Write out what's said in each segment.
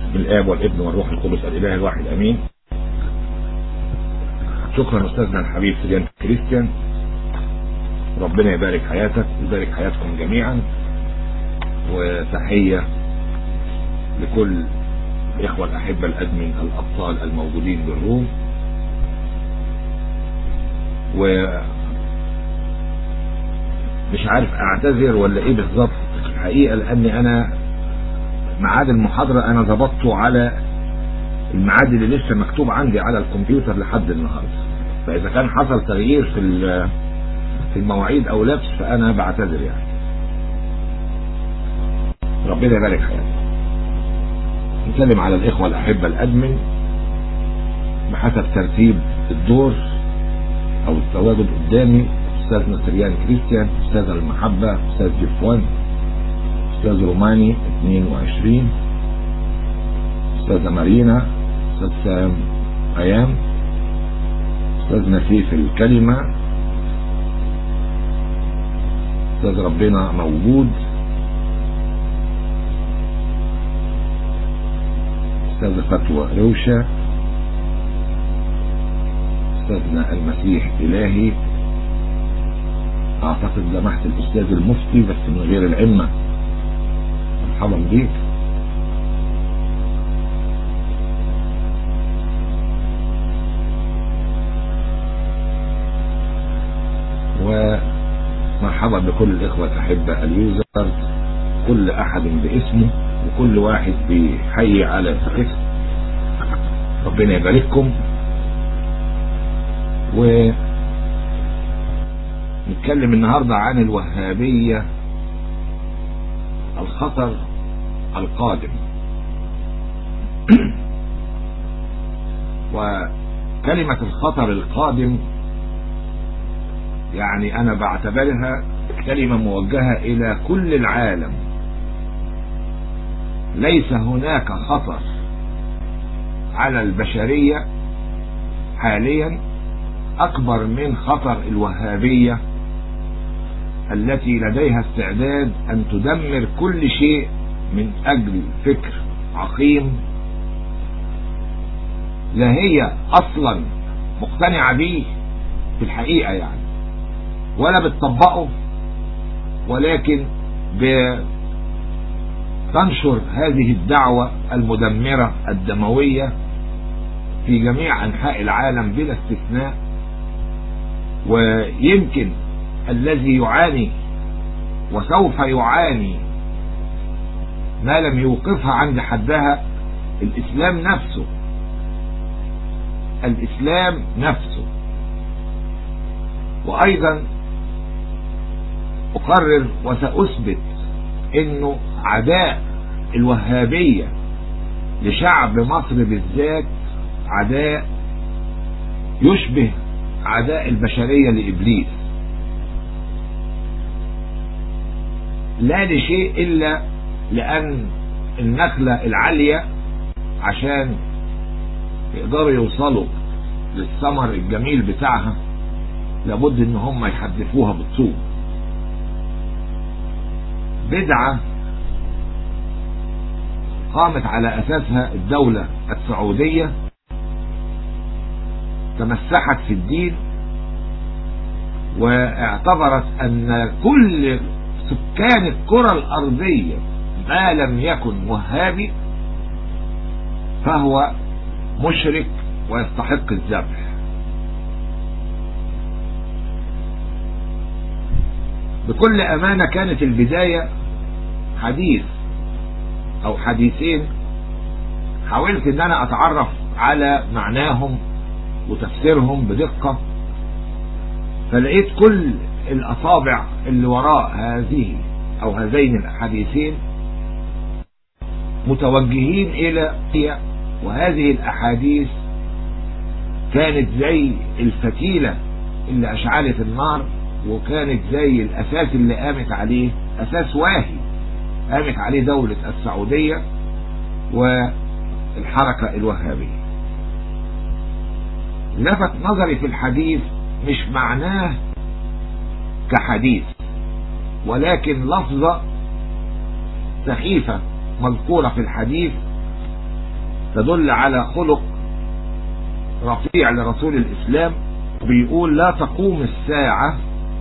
بالآب والابن والروح القدس الإله الواحد أمين شكرا أستاذنا الحبيب سيديان كريستيان ربنا يبارك حياتك ويبارك حياتكم جميعا وتحية لكل الإخوة الأحبة الأدمن الأبطال الموجودين بالروم و مش عارف اعتذر ولا ايه بالظبط الحقيقة لاني انا ميعاد المحاضرة انا ظبطته على الميعاد اللي لسه مكتوب عندي على الكمبيوتر لحد النهاردة فاذا كان حصل تغيير في في المواعيد او لبس فانا بعتذر يعني ربنا يبارك حياتي نتكلم على الاخوة الاحبة الادمن بحسب ترتيب الدور او التواجد قدامي استاذنا سريان كريستيان استاذ المحبة استاذ جفوان استاذ روماني 22 استاذة مارينا استاذ سام ايام استاذ نسيف الكلمة استاذ ربنا موجود استاذ فتوى روشة استاذنا المسيح الهي اعتقد لمحت الاستاذ المفتي بس من غير العمة مرحبا بيك ومرحبا بكل الاخوة الاحبة اليوزرز كل احد باسمه وكل واحد بيحيي على اسم ربنا يبارككم و نتكلم النهاردة عن الوهابية الخطر القادم وكلمة الخطر القادم يعني انا بعتبرها كلمة موجهة الى كل العالم ليس هناك خطر على البشرية حاليا اكبر من خطر الوهابية التي لديها استعداد ان تدمر كل شيء من اجل فكر عقيم لا هي اصلا مقتنعة به في الحقيقة يعني ولا بتطبقه ولكن بتنشر هذه الدعوة المدمرة الدموية في جميع انحاء العالم بلا استثناء ويمكن الذي يعاني وسوف يعاني ما لم يوقفها عند حدها الاسلام نفسه الاسلام نفسه وايضا اقرر وساثبت انه عداء الوهابية لشعب مصر بالذات عداء يشبه عداء البشرية لإبليس لا لشيء إلا لأن النخلة العالية عشان يقدروا يوصلوا للثمر الجميل بتاعها لابد ان هم يحدفوها بالطوب بدعة قامت على اساسها الدولة السعودية تمسحت في الدين واعتبرت ان كل سكان الكرة الارضية ما لم يكن وهابي فهو مشرك ويستحق الذبح بكل امانة كانت البداية حديث او حديثين حاولت ان انا اتعرف على معناهم وتفسيرهم بدقة فلقيت كل الاصابع اللي وراء هذه او هذين الحديثين متوجهين الى وهذه الاحاديث كانت زي الفتيلة اللي اشعلت النار وكانت زي الاساس اللي قامت عليه اساس واهي قامت عليه دولة السعودية والحركة الوهابية لفت نظري في الحديث مش معناه كحديث ولكن لفظة سخيفة مذكورة في الحديث تدل على خلق رفيع لرسول الإسلام بيقول لا تقوم الساعة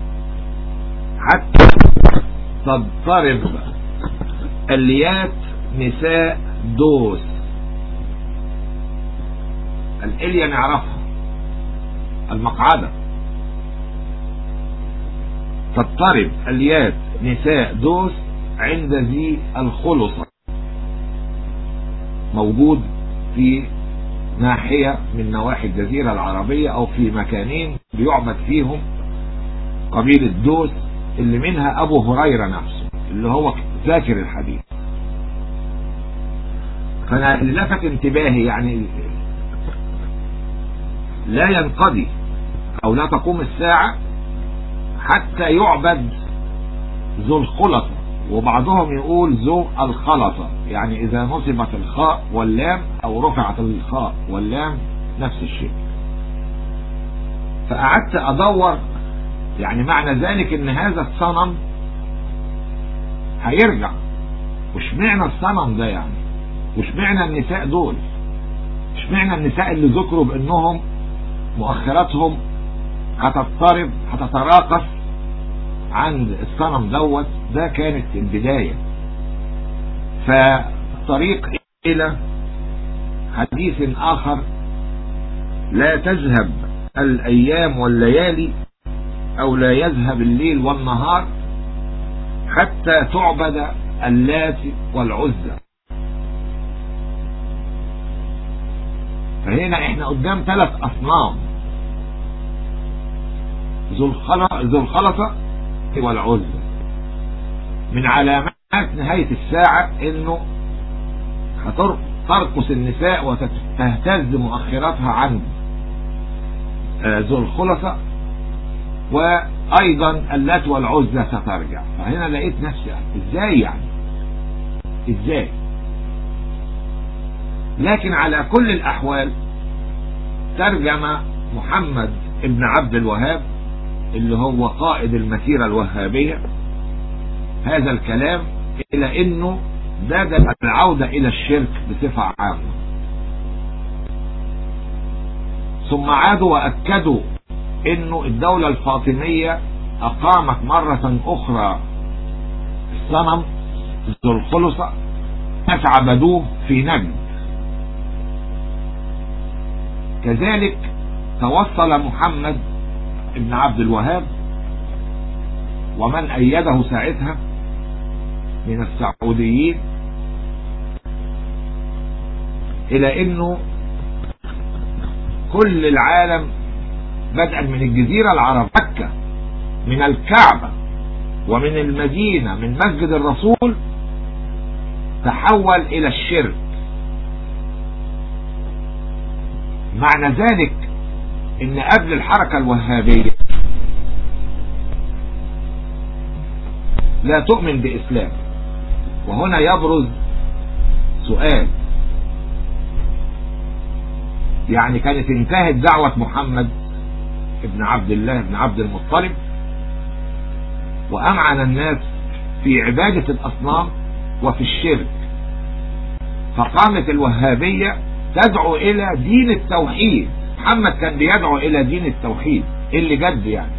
حتى تضطرب اليات نساء دوس الإليا نعرفها المقعدة تضطرب اليات نساء دوس عند ذي الخلصة موجود في ناحية من نواحي الجزيرة العربية او في مكانين بيعبد فيهم قبيلة دوس اللي منها ابو هريرة نفسه اللي هو ذاكر الحديث فانا اللي لفت انتباهي يعني لا ينقضي او لا تقوم الساعة حتى يعبد ذو الخلطة وبعضهم يقول ذو الخلطة يعني اذا نصبت الخاء واللام او رفعت الخاء واللام نفس الشيء فقعدت ادور يعني معنى ذلك ان هذا الصنم هيرجع وش معنى الصنم ده يعني وش معنى النساء دول وش معنى النساء اللي ذكروا بانهم مؤخراتهم هتضطرب هتتراقص عند الصنم دوت ده كانت البداية فطريق الى حديث اخر لا تذهب الايام والليالي او لا يذهب الليل والنهار حتى تعبد اللات والعزى فهنا احنا قدام ثلاث اصنام ذو الخلطة والعزى من علامات نهاية الساعة انه هترقص النساء وتهتز مؤخراتها عن ذو الخلصة وايضا اللات والعزى سترجع فهنا لقيت نفسي ازاي يعني ازاي لكن على كل الاحوال ترجم محمد ابن عبد الوهاب اللي هو قائد المسيرة الوهابية هذا الكلام الى انه بدا العودة الى الشرك بصفة عامة ثم عادوا واكدوا انه الدولة الفاطمية اقامت مرة اخرى الصنم ذو الخلصة ناس عبدوه في نجد كذلك توصل محمد ابن عبد الوهاب ومن ايده ساعتها من السعوديين الى انه كل العالم بدءا من الجزيرة العربية مكة من الكعبة ومن المدينة من مسجد الرسول تحول الى الشرك معنى ذلك ان قبل الحركة الوهابية لا تؤمن باسلام وهنا يبرز سؤال يعني كانت انتهت دعوة محمد ابن عبد الله بن عبد المطلب وامعن الناس في عبادة الاصنام وفي الشرك فقامت الوهابية تدعو الى دين التوحيد محمد كان بيدعو الى دين التوحيد اللي جد يعني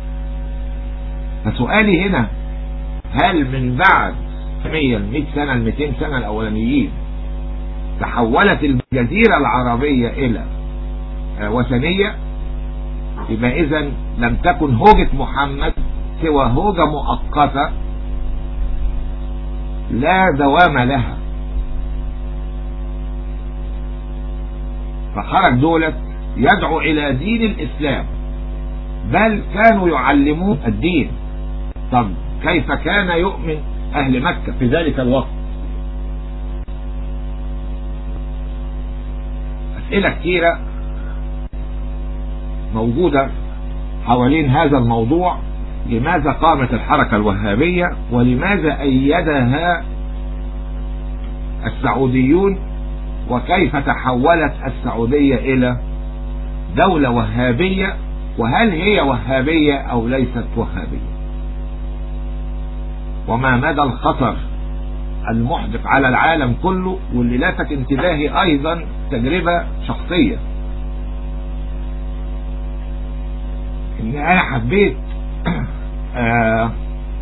فسؤالي هنا هل من بعد 100 100 سنة ال 200 سنة الاولانيين تحولت الجزيرة العربية الى وثنية يبقى اذا لم تكن هوجة محمد سوى هوجة مؤقتة لا دوام لها فخرج دولة يدعو الى دين الاسلام بل كانوا يعلمون الدين طب كيف كان يؤمن اهل مكة في ذلك الوقت اسئلة كثيرة موجودة حوالين هذا الموضوع لماذا قامت الحركة الوهابية ولماذا أيدها السعوديون وكيف تحولت السعودية إلى دولة وهابية وهل هي وهابية أو ليست وهابية وما مدى الخطر المحدق على العالم كله واللي لفت انتباهي ايضا تجربة شخصية ان انا حبيت آه،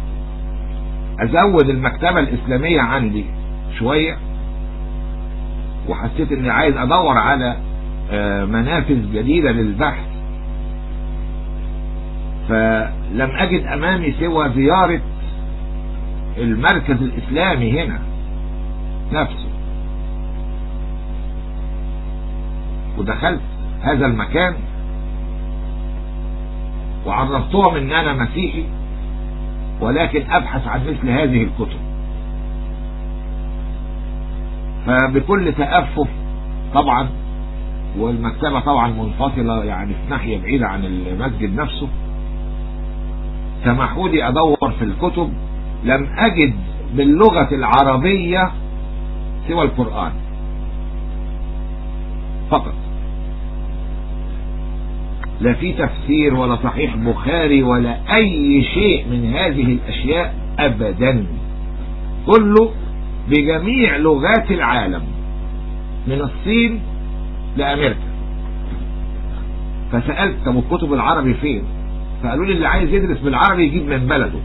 ازود المكتبة الاسلامية عندي شوية وحسيت اني عايز ادور على آه، منافذ جديدة للبحث فلم اجد امامي سوى زيارة المركز الاسلامي هنا نفسه ودخلت هذا المكان وعرفتهم ان انا مسيحي ولكن ابحث عن مثل هذه الكتب فبكل تأفف طبعا والمكتبة طبعا منفصلة يعني في ناحية بعيدة عن المسجد نفسه سمحوا لي ادور في الكتب لم اجد باللغة العربية سوى القرآن فقط لا في تفسير ولا صحيح بخاري ولا اي شيء من هذه الاشياء ابدا كله بجميع لغات العالم من الصين لامريكا فسألت طب الكتب العربي فين فقالوا لي اللي عايز يدرس بالعربي يجيب من بلده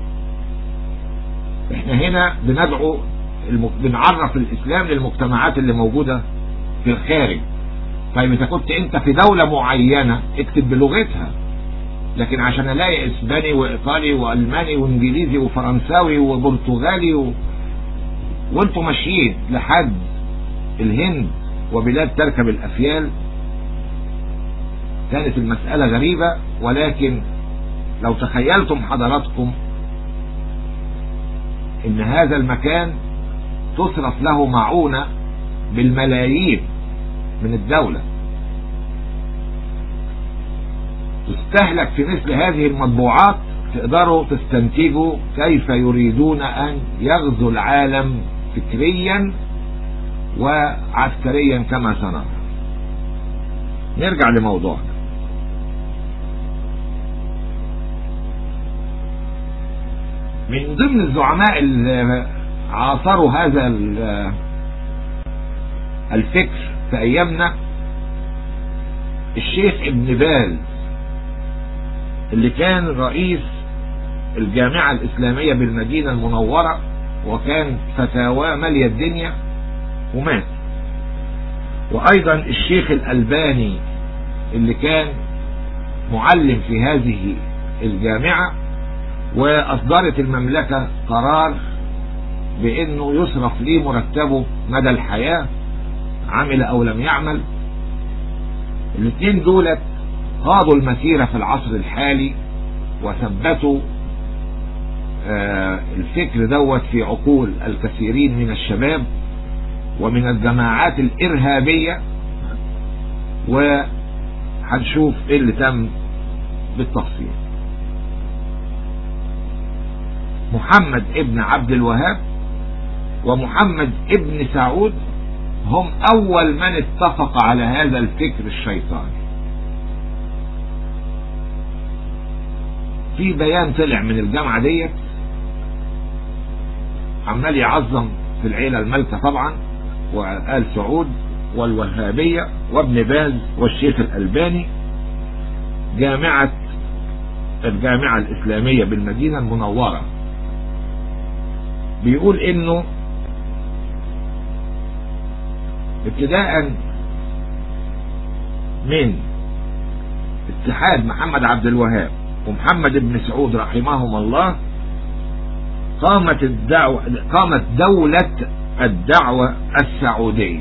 احنا هنا بندعو المك... بنعرف الاسلام للمجتمعات اللي موجودة في الخارج طيب اذا كنت انت في دولة معينة اكتب بلغتها لكن عشان الاقي اسباني وايطالي والماني وانجليزي وفرنساوي وبرتغالي و... وانتوا ماشيين لحد الهند وبلاد تركب الافيال كانت المسألة غريبة ولكن لو تخيلتم حضراتكم ان هذا المكان تصرف له معونة بالملايين من الدولة تستهلك في مثل هذه المطبوعات تقدروا تستنتجوا كيف يريدون ان يغزوا العالم فكريا وعسكريا كما سنرى نرجع لموضوعنا من ضمن الزعماء اللي عاصروا هذا الفكر في ايامنا الشيخ ابن باز اللي كان رئيس الجامعة الاسلامية بالمدينة المنورة وكان فتاوى مالية الدنيا ومات وايضا الشيخ الالباني اللي كان معلم في هذه الجامعة واصدرت المملكة قرار بانه يصرف ليه مرتبه مدى الحياة عمل او لم يعمل الاثنين دولت خاضوا المسيرة في العصر الحالي وثبتوا آه الفكر دوت في عقول الكثيرين من الشباب ومن الجماعات الارهابية وهنشوف ايه اللي تم بالتفصيل محمد ابن عبد الوهاب ومحمد ابن سعود هم اول من اتفق على هذا الفكر الشيطاني في بيان طلع من الجامعة ديت عمال يعظم في العيلة المالكة طبعا وآل سعود والوهابية وابن باز والشيخ الألباني جامعة الجامعة الإسلامية بالمدينة المنورة بيقول انه ابتداء من اتحاد محمد عبد الوهاب ومحمد بن سعود رحمهم الله قامت الدعوة قامت دولة الدعوة السعودية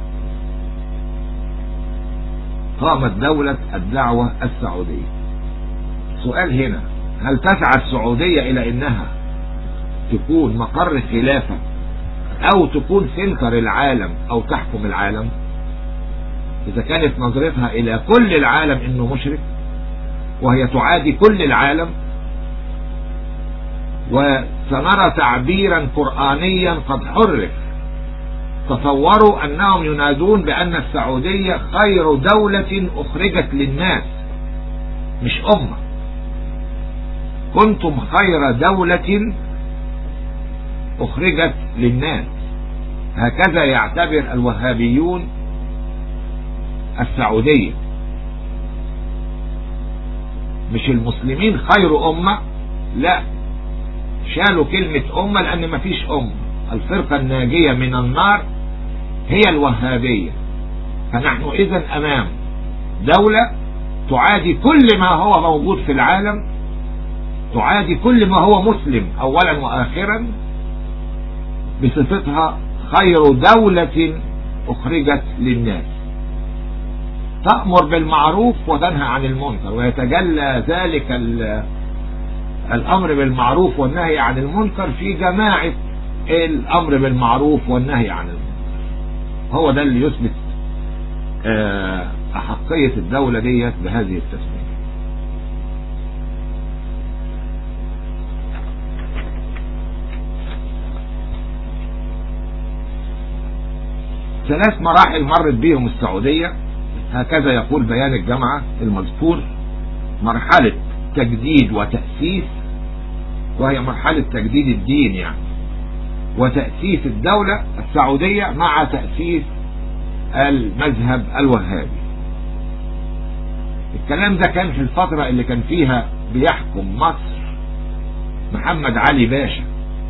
قامت دولة الدعوة السعودية سؤال هنا هل تسعى السعودية الى انها تكون مقر خلافة او تكون سنتر العالم او تحكم العالم اذا كانت نظرتها الى كل العالم انه مشرك وهي تعادي كل العالم وسنرى تعبيرا قرآنيا قد حرف تصوروا انهم ينادون بان السعودية خير دولة اخرجت للناس مش امة كنتم خير دولة اخرجت للناس هكذا يعتبر الوهابيون السعودية مش المسلمين خير أمة لا شالوا كلمة أمة لأن مفيش أمة الفرقة الناجية من النار هي الوهابية فنحن إذا أمام دولة تعادي كل ما هو موجود في العالم تعادي كل ما هو مسلم أولا وآخرا بصفتها خير دولة أخرجت للناس تأمر بالمعروف وتنهى عن المنكر ويتجلى ذلك الأمر بالمعروف والنهي عن المنكر في جماعة الأمر بالمعروف والنهي عن المنكر هو ده اللي يثبت أحقية الدولة ديت بهذه التسمية ثلاث مراحل مرت بيهم السعودية هكذا يقول بيان الجامعة المذكور مرحلة تجديد وتأسيس وهي مرحلة تجديد الدين يعني وتأسيس الدولة السعودية مع تأسيس المذهب الوهابي الكلام ده كان في الفترة اللي كان فيها بيحكم مصر محمد علي باشا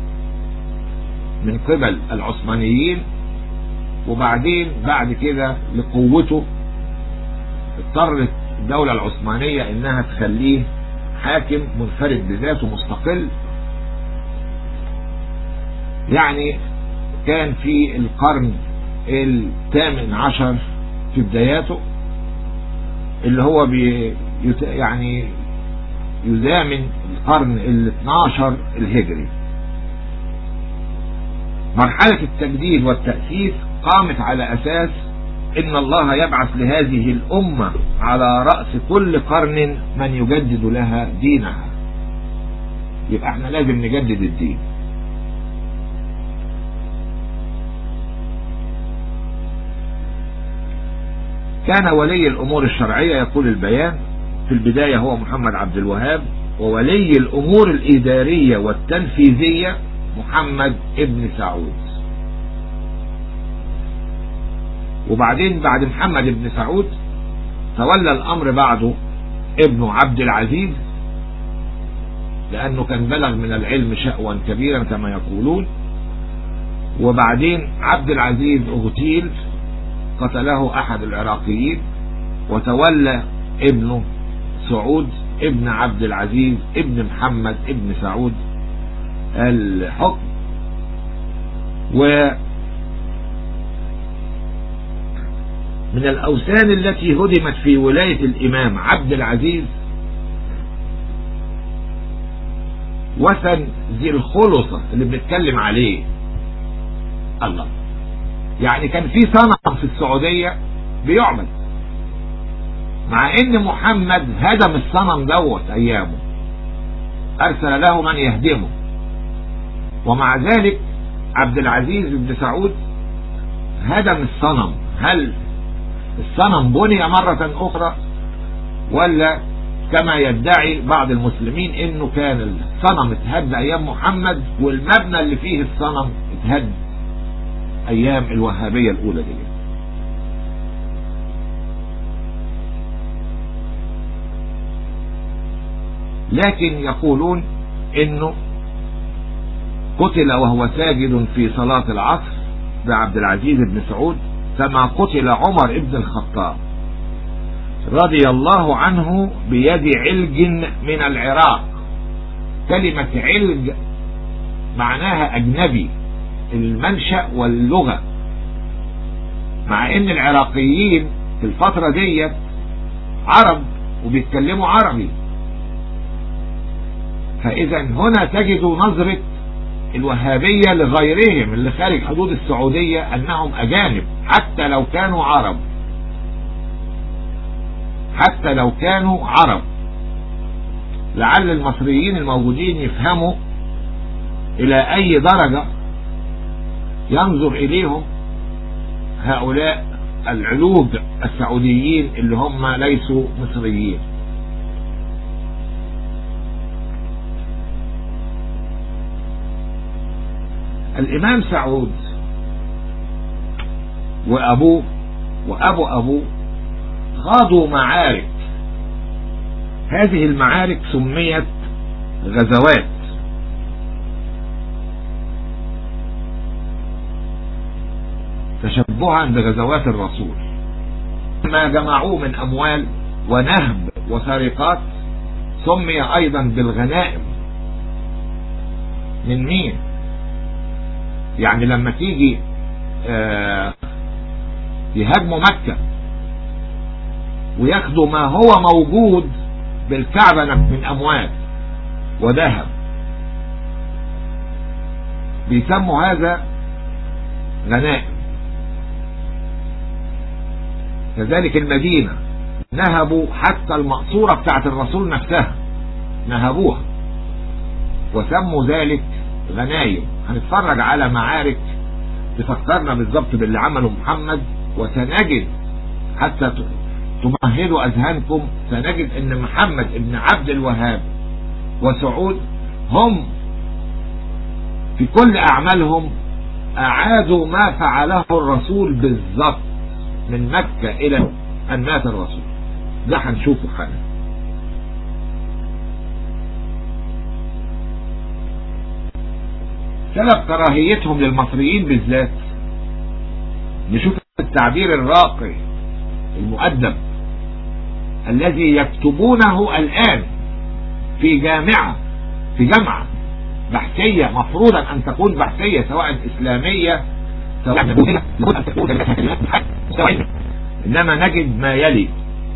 من قبل العثمانيين وبعدين بعد كده لقوته اضطرت الدولة العثمانية انها تخليه حاكم منفرد بذاته مستقل يعني كان في القرن الثامن عشر في بداياته اللي هو بي يعني يزامن القرن ال 12 الهجري مرحلة التجديد والتأسيس قامت على أساس إن الله يبعث لهذه الأمة على رأس كل قرن من يجدد لها دينها يبقى احنا لازم نجدد الدين كان ولي الأمور الشرعية يقول البيان في البداية هو محمد عبد الوهاب وولي الأمور الإدارية والتنفيذية محمد ابن سعود وبعدين بعد محمد بن سعود تولى الأمر بعده ابنه عبد العزيز لأنه كان بلغ من العلم شأوا كبيرا كما يقولون وبعدين عبد العزيز اغتيل قتله أحد العراقيين وتولى ابنه سعود ابن عبد العزيز ابن محمد ابن سعود الحكم و من الأوثان التي هدمت في ولاية الإمام عبد العزيز وثن ذي الخلصة اللي بنتكلم عليه الله يعني كان في صنم في السعودية بيعبد مع ان محمد هدم الصنم دوت ايامه ارسل له من يهدمه ومع ذلك عبد العزيز بن سعود هدم الصنم هل الصنم بني مرة اخرى ولا كما يدعي بعض المسلمين انه كان الصنم اتهد ايام محمد والمبنى اللي فيه الصنم اتهد ايام الوهابية الاولى دي لكن يقولون انه قتل وهو ساجد في صلاة العصر بعبد العزيز بن سعود كما قتل عمر بن الخطاب رضي الله عنه بيد علج من العراق كلمة علج معناها أجنبي المنشأ واللغة مع ان العراقيين في الفترة ديت عرب وبيتكلموا عربي فاذا هنا تجد نظرة الوهابية لغيرهم اللي خارج حدود السعودية انهم اجانب حتى لو كانوا عرب حتى لو كانوا عرب لعل المصريين الموجودين يفهموا الى اي درجة ينظر اليهم هؤلاء العلوج السعوديين اللي هم ليسوا مصريين الإمام سعود وأبوه وأبو أبوه خاضوا معارك هذه المعارك سميت غزوات تشبها بغزوات الرسول ما جمعوه من أموال ونهب وسرقات سمي أيضا بالغنائم من مين يعني لما تيجي آه يهاجموا مكة وياخدوا ما هو موجود بالكعبة من أموال وذهب بيسموا هذا غنائم كذلك المدينة نهبوا حتى المقصورة بتاعت الرسول نفسها نهبوها وسموا ذلك غنايم هنتفرج على معارك تفكرنا بالضبط باللي عمله محمد وسنجد حتى تمهدوا أذهانكم سنجد أن محمد ابن عبد الوهاب وسعود هم في كل أعمالهم أعادوا ما فعله الرسول بالضبط من مكة إلى أن مات الرسول ده هنشوفه حالا سبب كراهيتهم للمصريين بالذات نشوف التعبير الراقي المؤدب الذي يكتبونه الآن في جامعة في جامعة بحثية مفروضا أن تكون بحثية سواء إسلامية سواء إنما نجد ما يلي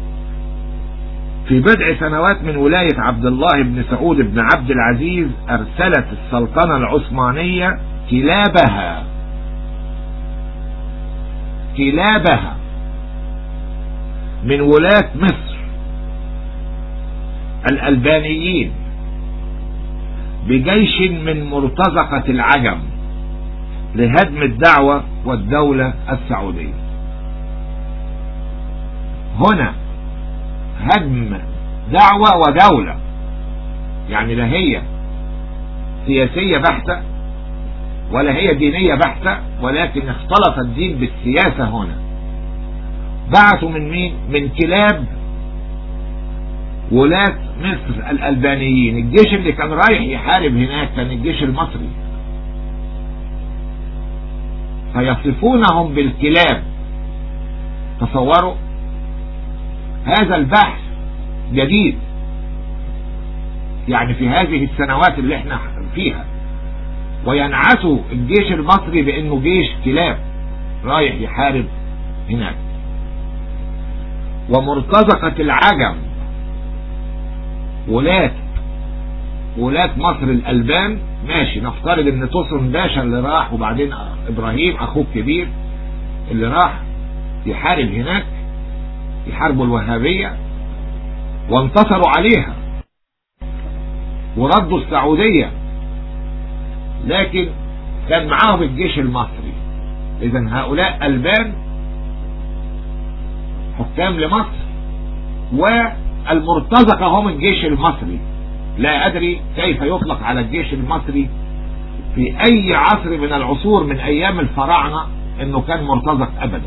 في بضع سنوات من ولاية عبد الله بن سعود بن عبد العزيز أرسلت السلطنة العثمانية كلابها كلابها من ولاة مصر الألبانيين بجيش من مرتزقة العجم لهدم الدعوة والدولة السعودية هنا هدم دعوة ودولة يعني لا هي سياسية بحتة ولا هي دينية بحتة ولكن اختلط الدين بالسياسة هنا بعثوا من مين من كلاب ولاة مصر الألبانيين الجيش اللي كان رايح يحارب هناك كان الجيش المصري فيصفونهم بالكلاب تصوروا هذا البحث جديد يعني في هذه السنوات اللي احنا فيها وينعسوا الجيش المصري بانه جيش كلاب رايح يحارب هناك ومرتزقة العجم ولاة ولاة مصر الألبان ماشي نفترض ان توسن باشا اللي راح وبعدين ابراهيم اخوه الكبير اللي راح يحارب هناك يحاربوا الوهابية وانتصروا عليها وردوا السعودية لكن كان معاهم الجيش المصري اذا هؤلاء ألبان حكام لمصر والمرتزقة هم الجيش المصري لا أدري كيف يطلق على الجيش المصري في أي عصر من العصور من أيام الفراعنة أنه كان مرتزق أبدا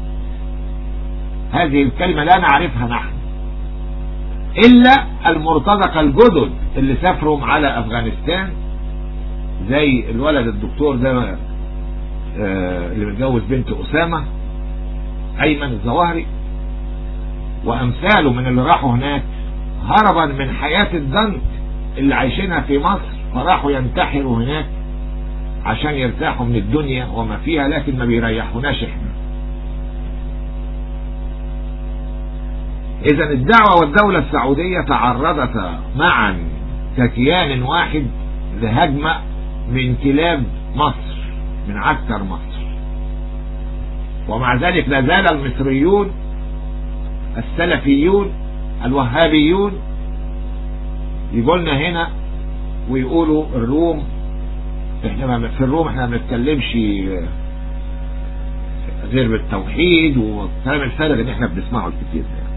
هذه الكلمة لا نعرفها نحن إلا المرتزقة الجدد اللي سافروا على أفغانستان زي الولد الدكتور ده اللي متجوز بنت أسامة أيمن الظواهري وأمثاله من اللي راحوا هناك هربا من حياة الضنك اللي عايشينها في مصر فراحوا ينتحروا هناك عشان يرتاحوا من الدنيا وما فيها لكن ما بيريحوناش احنا اذا الدعوة والدولة السعودية تعرضتا معا ككيان واحد لهجمة من كلاب مصر من عسكر مصر ومع ذلك لا زال المصريون السلفيون الوهابيون يقولنا هنا ويقولوا الروم احنا في الروم احنا ما بنتكلمش غير بالتوحيد والكلام الفارغ اللي احنا بنسمعه الكتير ده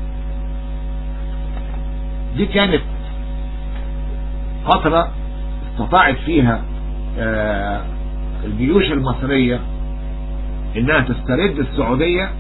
دي كانت فترة استطاعت فيها آه الجيوش المصرية انها تسترد السعودية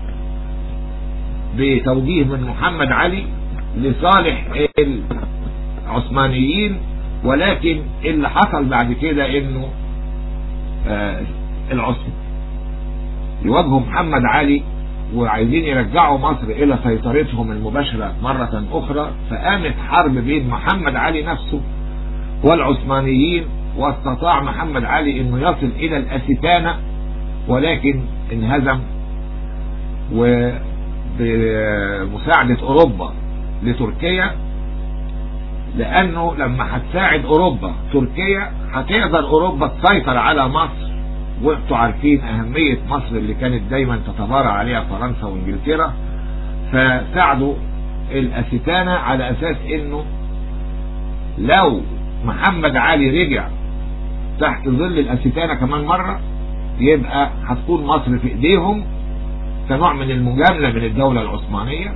بتوجيه من محمد علي لصالح العثمانيين ولكن اللي حصل بعد كده انه آه العثم يواجهوا محمد علي وعايزين يرجعوا مصر الى سيطرتهم المباشرة مرة اخرى فقامت حرب بين محمد علي نفسه والعثمانيين واستطاع محمد علي انه يصل الى الاستانة ولكن انهزم وبمساعدة اوروبا لتركيا لانه لما هتساعد اوروبا تركيا هتقدر اوروبا تسيطر على مصر وانتوا عارفين اهمية مصر اللي كانت دايما تتبارى عليها فرنسا وانجلترا فساعدوا الاستانة على اساس انه لو محمد علي رجع تحت ظل الاستانة كمان مرة يبقى هتكون مصر في ايديهم كنوع من المجاملة من الدولة العثمانية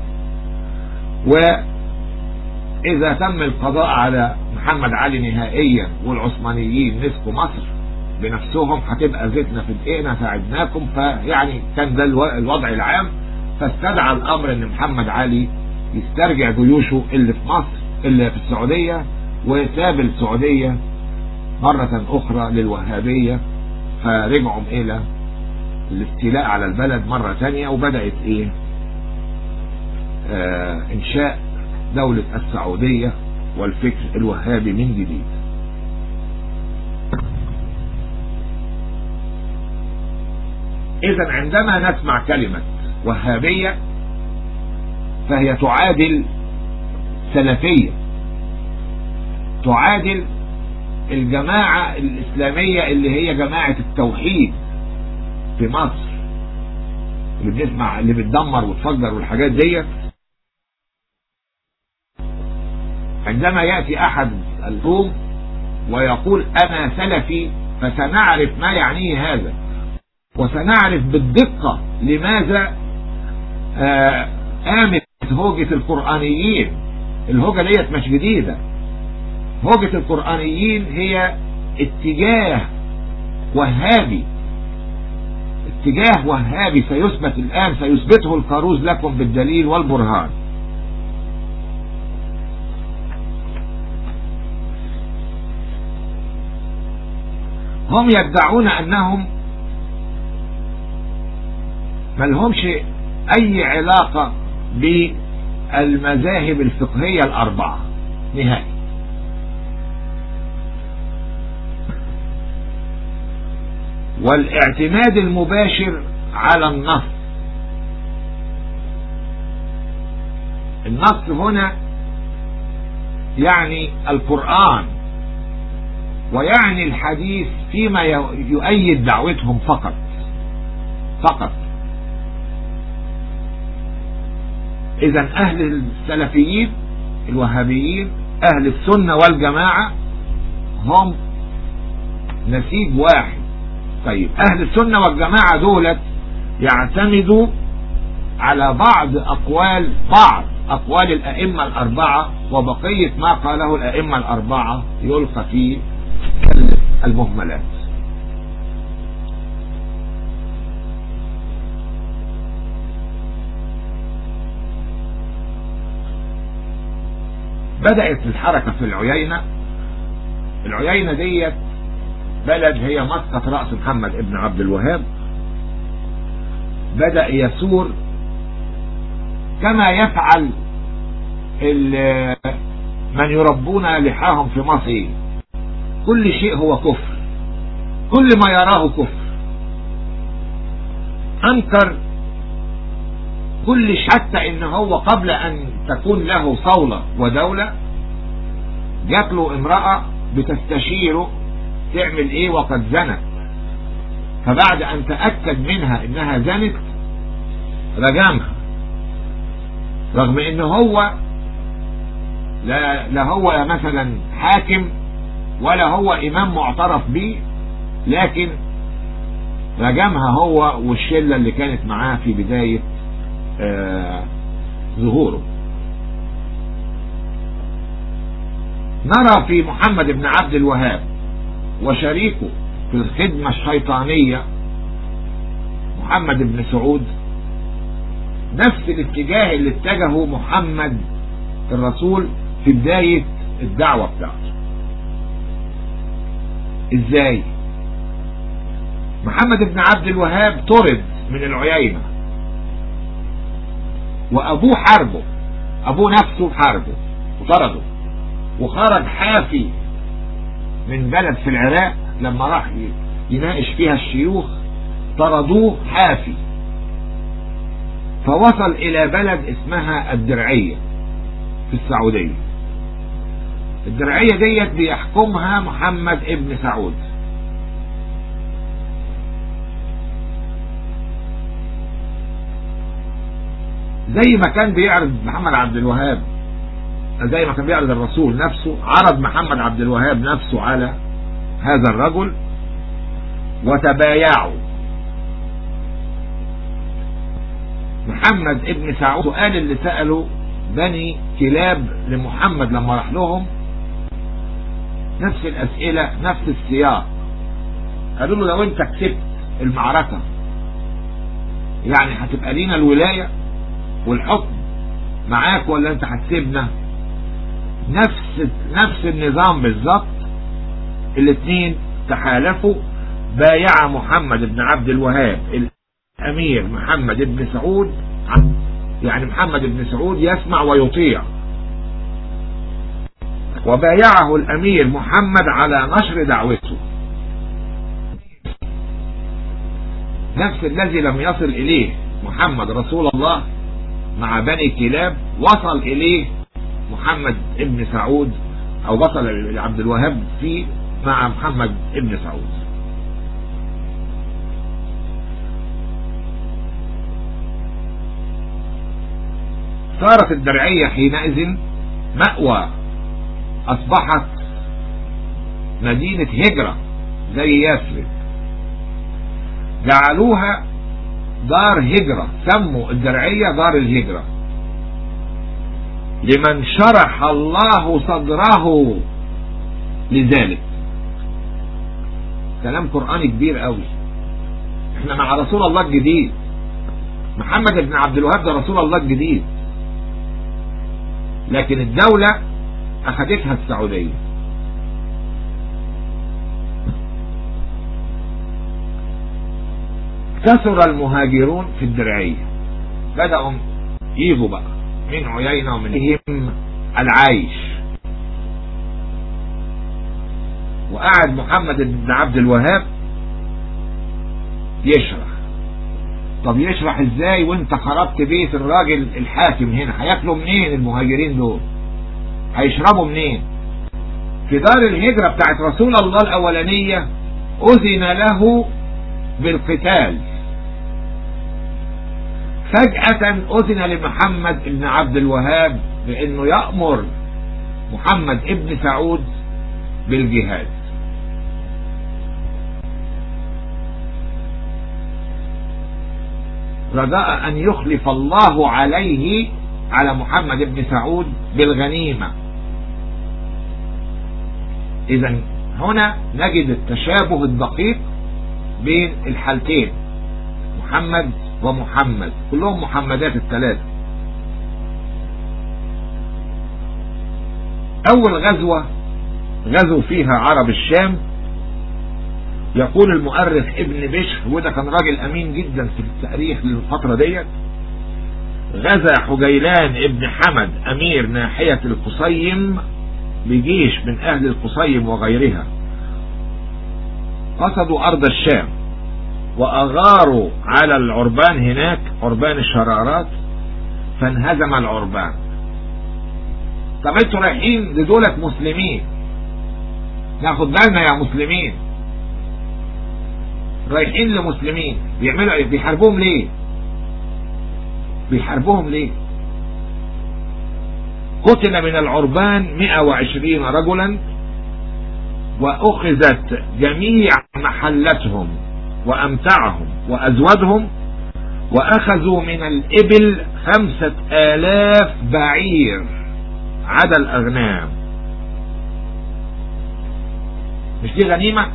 وإذا تم القضاء على محمد علي نهائيا والعثمانيين مسكوا مصر بنفسهم هتبقى زيتنا في دقيقنا ساعدناكم فيعني كان ده الوضع العام فاستدعى الأمر أن محمد علي يسترجع جيوشه اللي في مصر اللي في السعودية وساب السعودية مرة أخرى للوهابية فرجعوا إلى الاستيلاء على البلد مرة تانية وبدأت ايه آه انشاء دولة السعودية والفكر الوهابي من جديد اذا عندما نسمع كلمة وهابية فهي تعادل سلفية تعادل الجماعة الإسلامية اللي هي جماعة التوحيد في مصر اللي بنسمع اللي بتدمر وتفجر والحاجات ديت عندما يأتي أحد الروم ويقول أنا سلفي فسنعرف ما يعنيه هذا وسنعرف بالدقة لماذا قامت هوجة القرآنيين الهوجة ديت مش جديدة هوجة القرآنيين هي اتجاه وهابي اتجاه وهابي سيثبت الآن سيثبته الكاروز لكم بالدليل والبرهان هم يدعون أنهم ما لهمش أي علاقة بالمذاهب الفقهية الأربعة نهائي والاعتماد المباشر على النص النص هنا يعني القرآن ويعني الحديث فيما يؤيد دعوتهم فقط فقط اذا اهل السلفيين الوهابيين اهل السنة والجماعة هم نسيج واحد طيب اهل السنة والجماعة دولت يعتمدوا على بعض اقوال بعض اقوال الائمة الاربعة وبقية ما قاله الائمة الاربعة يلقى في المهملات بدأت الحركة في العيينة العيينة ديت بلد هي مسقط رأس محمد ابن عبد الوهاب بدأ يسور كما يفعل من يربون لحاهم في مصر كل شيء هو كفر كل ما يراه كفر أنكر كل حتى ان هو قبل ان تكون له صولة ودولة جات له امرأة بتستشيره تعمل ايه وقد زنت فبعد ان تأكد منها انها زنت رجمها رغم ان هو لا, لا هو مثلا حاكم ولا هو امام معترف به لكن رجمها هو والشلة اللي كانت معاه في بداية آه ظهوره نرى في محمد بن عبد الوهاب وشريكه في الخدمة الشيطانية محمد بن سعود نفس الاتجاه اللي اتجهه محمد الرسول في بداية الدعوة بتاعته ازاي محمد بن عبد الوهاب طرد من العيينة وابوه حاربه ابوه نفسه حاربه وطرده وخرج حافي من بلد في العراق لما راح يناقش فيها الشيوخ طردوه حافي فوصل الى بلد اسمها الدرعية في السعودية الدرعية ديت بيحكمها محمد ابن سعود زي ما كان بيعرض محمد عبد الوهاب زي ما كان بيعرض الرسول نفسه عرض محمد عبد الوهاب نفسه على هذا الرجل وتبايعوا محمد ابن سعود سؤال اللي سأله بني كلاب لمحمد لما راح لهم نفس الأسئلة نفس السياق قالوا له لو انت كسبت المعركة يعني هتبقى لينا الولاية والحكم معاك ولا انت هتسيبنا نفس نفس النظام بالظبط الاثنين تحالفوا بايع محمد بن عبد الوهاب الامير محمد بن سعود يعني محمد بن سعود يسمع ويطيع وبايعه الامير محمد على نشر دعوته نفس الذي لم يصل اليه محمد رسول الله مع بني كلاب وصل اليه محمد ابن سعود او وصل عبد الوهاب في مع محمد ابن سعود صارت الدرعية حينئذ مأوى أصبحت مدينة هجرة زي يثرب جعلوها دار هجرة سموا الدرعية دار الهجرة لمن شرح الله صدره لذلك كلام قرآني كبير قوي احنا مع رسول الله الجديد محمد بن عبد الوهاب ده رسول الله الجديد لكن الدولة اخدتها السعودية كثر المهاجرون في الدرعية بدأوا يجوا بقى من عيينة ومنهم العايش وقعد محمد بن عبد الوهاب يشرح طب يشرح ازاي وانت خربت بيت الراجل الحاكم هنا هياكلوا منين المهاجرين دول هيشربوا منين في دار الهجرة بتاعت رسول الله الاولانية اذن له بالقتال فجأة اذن لمحمد بن عبد الوهاب بانه يأمر محمد ابن سعود بالجهاد رجاء أن يخلف الله عليه على محمد بن سعود بالغنيمة إذا هنا نجد التشابه الدقيق بين الحالتين محمد ومحمد كلهم محمدات الثلاثة أول غزوة غزوا فيها عرب الشام يقول المؤرخ ابن بشر وده كان راجل امين جدا في التاريخ للفترة ديت غزا حجيلان ابن حمد امير ناحية القصيم بجيش من اهل القصيم وغيرها قصدوا ارض الشام واغاروا على العربان هناك عربان الشرارات فانهزم العربان طب انتوا رايحين لدولة مسلمين ناخد بالنا يا مسلمين رايحين لمسلمين بيعملوا ايه بيحاربوهم ليه بيحاربوهم ليه قتل من العربان 120 رجلا واخذت جميع محلتهم وامتعهم وازودهم واخذوا من الابل خمسة الاف بعير عدا الاغنام مش دي غنيمة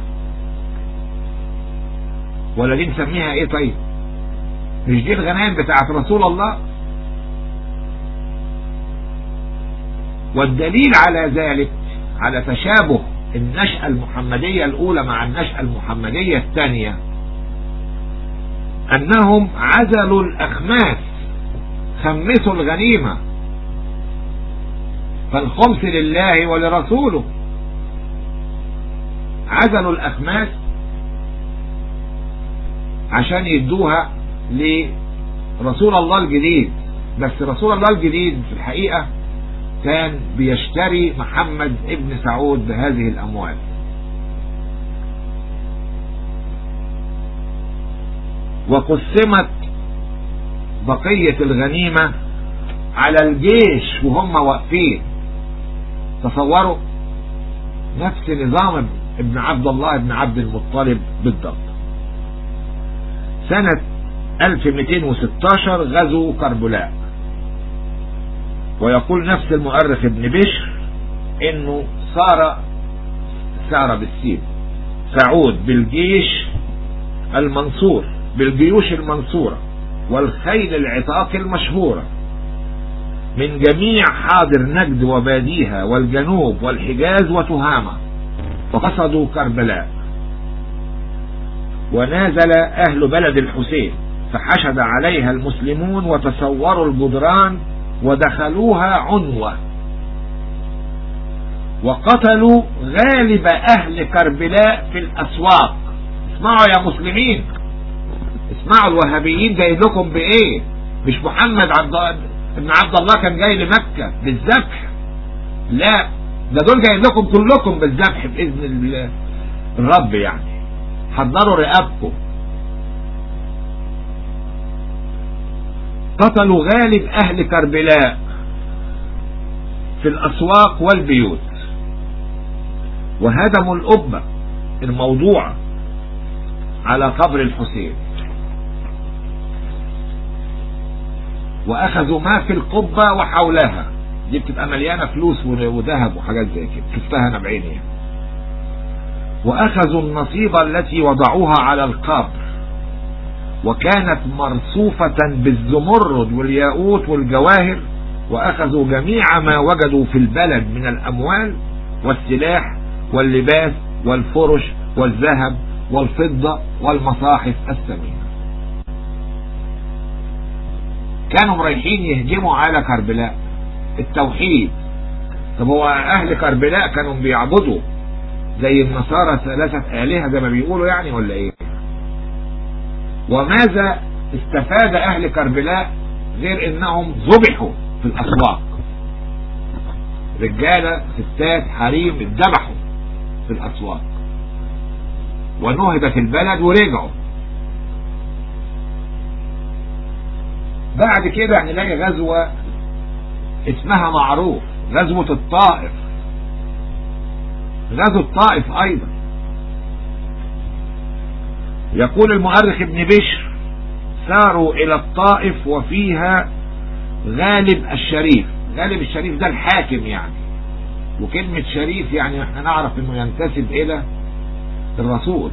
ولا دي نسميها ايه طيب مش دي الغنائم بتاعت رسول الله والدليل على ذلك على تشابه النشأة المحمدية الأولى مع النشأة المحمدية الثانية أنهم عزلوا الأخماس خمسوا الغنيمة فالخمس لله ولرسوله عزلوا الأخماس عشان يدوها لرسول الله الجديد بس رسول الله الجديد في الحقيقة كان بيشتري محمد ابن سعود بهذه الأموال وقسمت بقية الغنيمة على الجيش وهم واقفين تصوروا نفس نظام ابن عبد الله ابن عبد المطلب بالضبط سنة 1216 غزو كربلاء ويقول نفس المؤرخ ابن بشر انه صار سار بالسين سعود بالجيش المنصور بالجيوش المنصورة والخيل العتاق المشهورة من جميع حاضر نجد وباديها والجنوب والحجاز وتهامة وقصدوا كربلاء ونازل أهل بلد الحسين فحشد عليها المسلمون وتصوروا الجدران ودخلوها عنوة وقتلوا غالب أهل كربلاء في الأسواق اسمعوا يا مسلمين اسمعوا الوهابيين جاي لكم بإيه مش محمد عبد ابن عبد الله كان جاي لمكة بالذبح لا ده دول جايين لكم كلكم بالذبح بإذن الرب يعني حضروا رقابكم قتلوا غالب أهل كربلاء في الأسواق والبيوت وهدموا القبة الموضوعة على قبر الحسين وأخذوا ما في القبة وحولها دي بتبقى مليانة فلوس وذهب وحاجات زي كده شفتها أنا بعيني يعني. وأخذوا النصيبة التي وضعوها على القبر وكانت مرصوفة بالزمرد والياقوت والجواهر وأخذوا جميع ما وجدوا في البلد من الأموال والسلاح واللباس والفرش والذهب والفضة والمصاحف الثمينة كانوا رايحين يهجموا على كربلاء التوحيد طب هو أهل كربلاء كانوا بيعبدوا زي النصارى ثلاثة آلهة زي ما بيقولوا يعني ولا إيه وماذا استفاد أهل كربلاء غير إنهم ذبحوا في الأسواق رجالة ستات حريم اتذبحوا في الأسواق ونهب في البلد ورجعوا بعد كده هنلاقي غزوة اسمها معروف غزوة الطائف غزو الطائف ايضا يقول المؤرخ ابن بشر ساروا الى الطائف وفيها غالب الشريف غالب الشريف ده الحاكم يعني وكلمة شريف يعني احنا نعرف انه ينتسب الى الرسول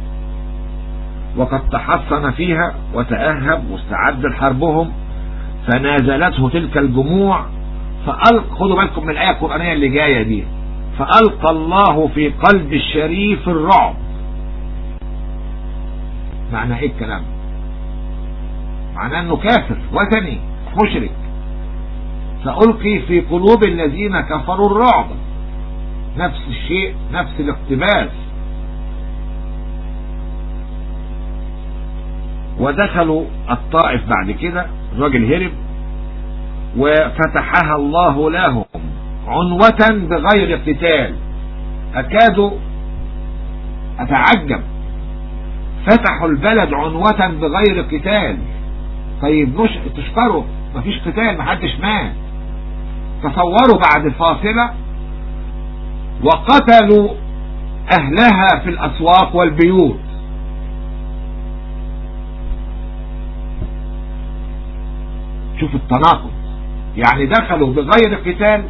وقد تحصن فيها وتأهب واستعد لحربهم فنازلته تلك الجموع فألق خدوا بالكم من الآية القرآنية اللي جاية دي فألقى الله في قلب الشريف الرعب معنى ايه الكلام معناه انه كافر وثني مشرك سألقي في قلوب الذين كفروا الرعب نفس الشيء نفس الاقتباس ودخلوا الطائف بعد كده الراجل هرب وفتحها الله لهم عنوة بغير قتال أكاد أتعجب فتحوا البلد عنوة بغير قتال طيب مش تشكروا مفيش قتال محدش مات تصوروا بعد الفاصلة وقتلوا أهلها في الأسواق والبيوت شوف التناقض يعني دخلوا بغير قتال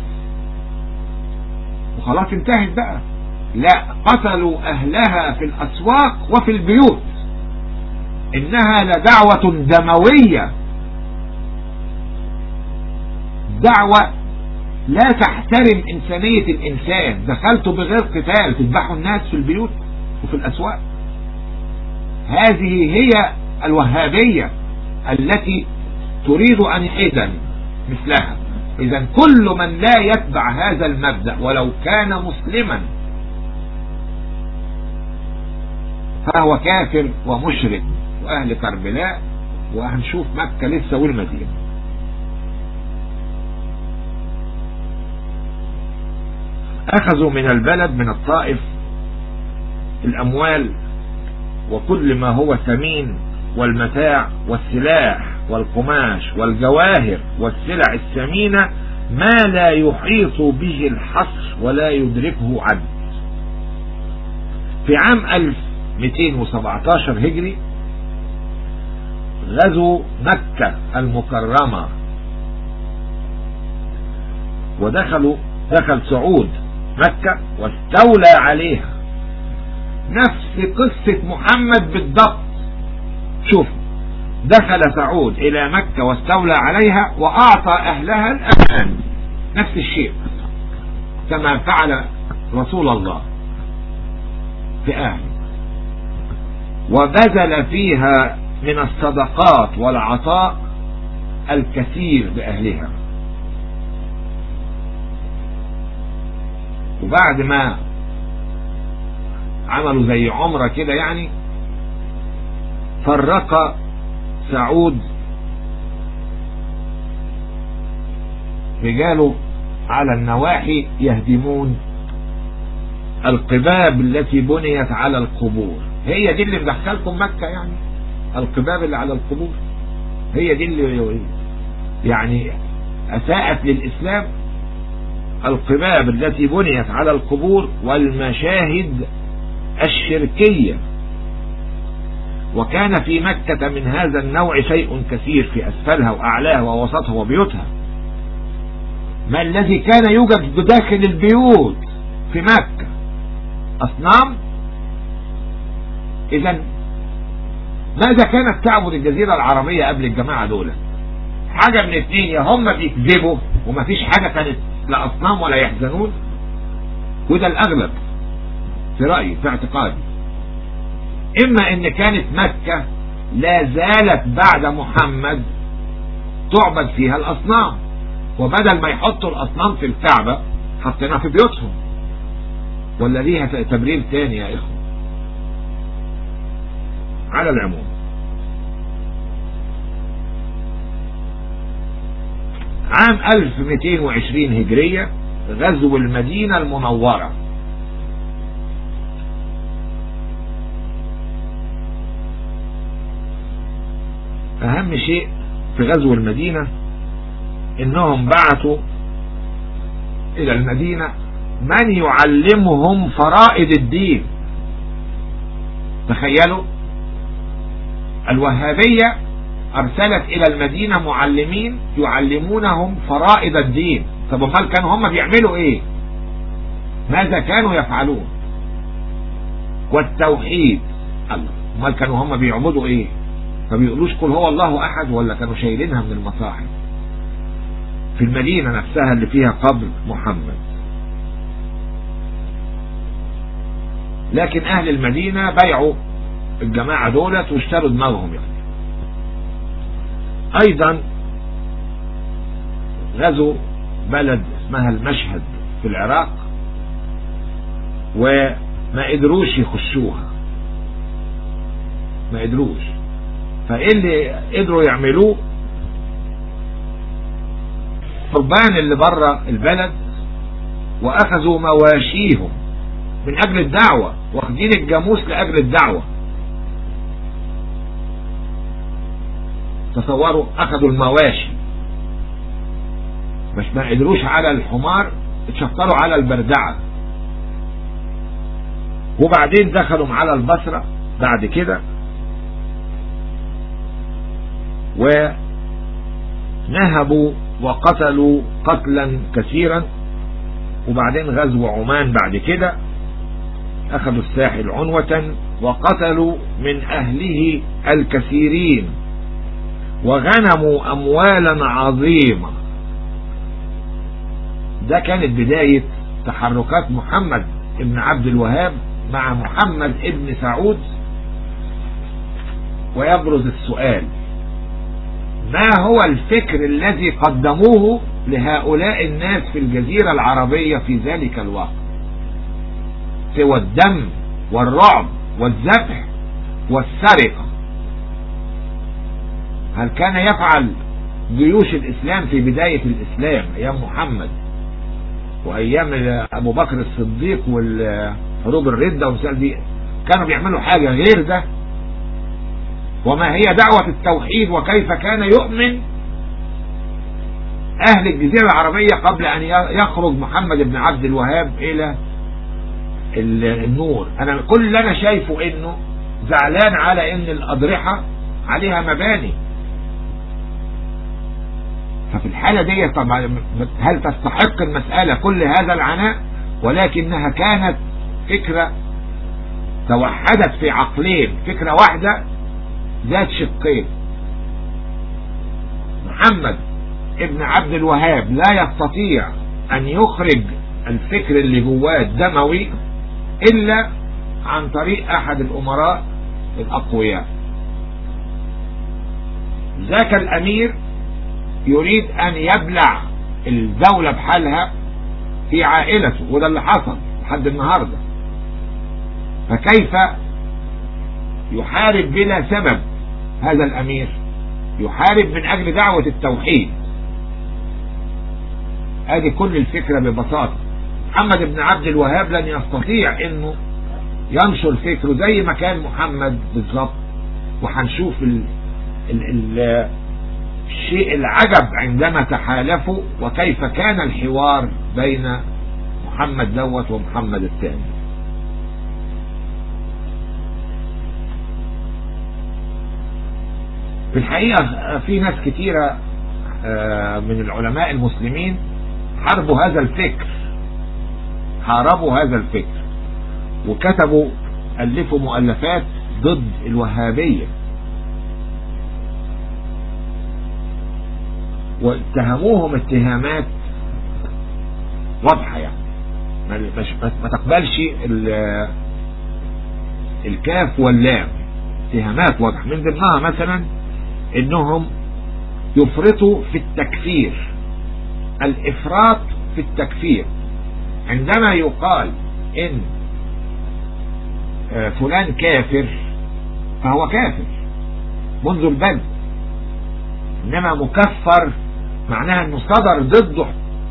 وخلاص انتهت بقى لا قتلوا أهلها في الأسواق وفي البيوت إنها لدعوة دموية دعوة لا تحترم إنسانية الإنسان دخلتوا بغير قتال تذبحوا الناس في البيوت وفي الأسواق هذه هي الوهابية التي تريد أن إذن مثلها إذا كل من لا يتبع هذا المبدأ ولو كان مسلما فهو كافر ومشرك وأهل كربلاء وهنشوف مكة لسه والمدينة أخذوا من البلد من الطائف الأموال وكل ما هو ثمين والمتاع والسلاح والقماش والجواهر والسلع الثمينة ما لا يحيط به الحصر ولا يدركه عد في عام 1217 هجري غزوا مكة المكرمة ودخلوا دخل سعود مكة واستولى عليها نفس قصة محمد بالضبط شوف دخل سعود إلى مكة واستولى عليها وأعطى أهلها الأمان نفس الشيء كما فعل رسول الله في أهله وبذل فيها من الصدقات والعطاء الكثير بأهلها وبعد ما عملوا زي عمرة كده يعني فرق سعود رجاله على النواحي يهدمون القباب التي بنيت على القبور هي دي اللي مدخلكم مكة يعني القباب اللي على القبور هي دي اللي يعني أساءت للإسلام القباب التي بنيت على القبور والمشاهد الشركية وكان في مكة من هذا النوع شيء كثير في أسفلها وأعلاها ووسطها وبيوتها ما الذي كان يوجد بداخل البيوت في مكة أصنام إذا ماذا كانت تعبد الجزيرة العربية قبل الجماعة دول حاجة من اثنين يا هم بيكذبوا ومفيش حاجة كانت لا أصنام ولا يحزنون وده الأغلب في رأيي في اعتقادي إما إن كانت مكة لا زالت بعد محمد تعبد فيها الأصنام وبدل ما يحطوا الأصنام في الكعبة حطيناها في بيوتهم ولا ليها تبرير تاني يا إخوة على العموم عام 1220 هجرية غزو المدينة المنورة أهم شيء في غزو المدينة إنهم بعثوا إلى المدينة من يعلمهم فرائض الدين تخيلوا الوهابية أرسلت إلى المدينة معلمين يعلمونهم فرائض الدين طب امال كانوا هم بيعملوا إيه ماذا كانوا يفعلون والتوحيد الله امال كانوا هم بيعبدوا إيه ما بيقولوش قل هو الله أحد ولا كانوا شايلينها من المصاحف في المدينة نفسها اللي فيها قبر محمد لكن أهل المدينة بيعوا الجماعة دولت واشتروا دماغهم يعني أيضا غزوا بلد اسمها المشهد في العراق وما قدروش يخشوها ما قدروش فايه اللي قدروا يعملوه الربان اللي بره البلد واخذوا مواشيهم من اجل الدعوة واخدين الجاموس لاجل الدعوة تصوروا اخذوا المواشي مش ما قدروش على الحمار اتشطروا على البردعة وبعدين دخلوا على البصرة بعد كده ونهبوا وقتلوا قتلا كثيرا وبعدين غزو عمان بعد كده اخذوا الساحل عنوة وقتلوا من أهله الكثيرين وغنموا أموالا عظيمة ده كانت بداية تحركات محمد ابن عبد الوهاب مع محمد ابن سعود ويبرز السؤال ما هو الفكر الذي قدموه لهؤلاء الناس في الجزيرة العربية في ذلك الوقت سوى الدم والرعب والذبح والسرقة هل كان يفعل جيوش الإسلام في بداية الإسلام أيام محمد وأيام أبو بكر الصديق والحروب الردة والمسائل دي كانوا بيعملوا حاجة غير ده وما هي دعوة التوحيد وكيف كان يؤمن أهل الجزيرة العربية قبل أن يخرج محمد بن عبد الوهاب إلى النور أنا كل اللي أنا شايفه إنه زعلان على إن الأضرحة عليها مباني ففي الحالة دي طبعا هل تستحق المسألة كل هذا العناء ولكنها كانت فكرة توحدت في عقلين فكرة واحدة ذات شقين محمد ابن عبد الوهاب لا يستطيع ان يخرج الفكر اللي جواه الدموي الا عن طريق احد الامراء الاقوياء ذاك الامير يريد ان يبلع الدولة بحالها في عائلته وده اللي حصل لحد النهاردة فكيف يحارب بلا سبب هذا الامير يحارب من اجل دعوة التوحيد ادي كل الفكرة ببساطة محمد بن عبد الوهاب لن يستطيع انه ينشر فكره زي ما كان محمد بالظبط وهنشوف ال... ال... ال... الشيء العجب عندما تحالفوا وكيف كان الحوار بين محمد دوت ومحمد الثاني في الحقيقة في ناس كتيرة من العلماء المسلمين حاربوا هذا الفكر حاربوا هذا الفكر وكتبوا ألفوا مؤلفات ضد الوهابية واتهموهم اتهامات واضحة يعني ما تقبلش الكاف واللام اتهامات واضحة من ضمنها مثلا انهم يفرطوا في التكفير الافراط في التكفير عندما يقال ان فلان كافر فهو كافر منذ البدء انما مكفر معناها انه صدر ضده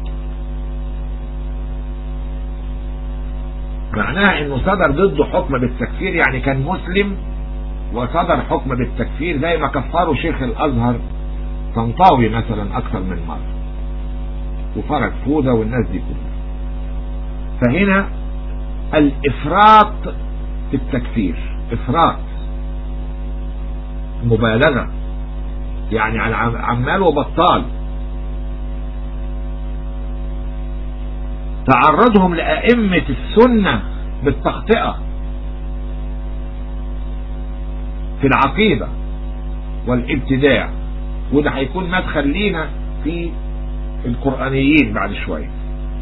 معناها انه صدر ضده حكم بالتكفير يعني كان مسلم وصدر حكم بالتكفير زي ما كفروا شيخ الازهر طنطاوي مثلا اكثر من مرة وفرج فودة والناس دي كلها فهنا الافراط في التكفير افراط مبالغة يعني على عمال وبطال تعرضهم لأئمة السنة بالتخطئة في العقيدة والابتداع وده هيكون مدخل لينا في القرآنيين بعد شوية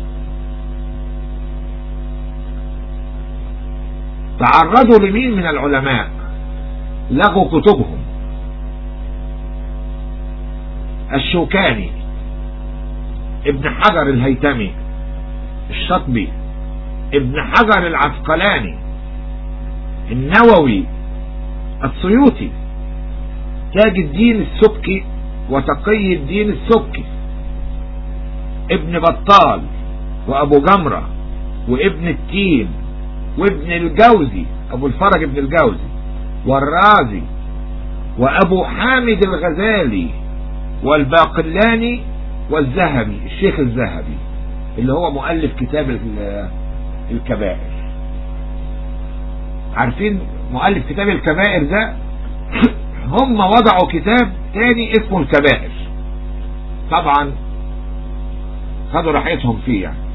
تعرضوا لمين من العلماء لغوا كتبهم الشوكاني ابن حجر الهيتمي الشطبي ابن حجر العسقلاني النووي السيوطي تاج الدين السبكي وتقي الدين السبكي ابن بطال وابو جمرة وابن التين وابن الجوزي ابو الفرج ابن الجوزي والرازي وابو حامد الغزالي والباقلاني والذهبي الشيخ الذهبي اللي هو مؤلف كتاب الكبائر عارفين مؤلف كتاب الكبائر ده هم وضعوا كتاب تاني اسمه الكبائر طبعا خدوا راحتهم فيه يعني.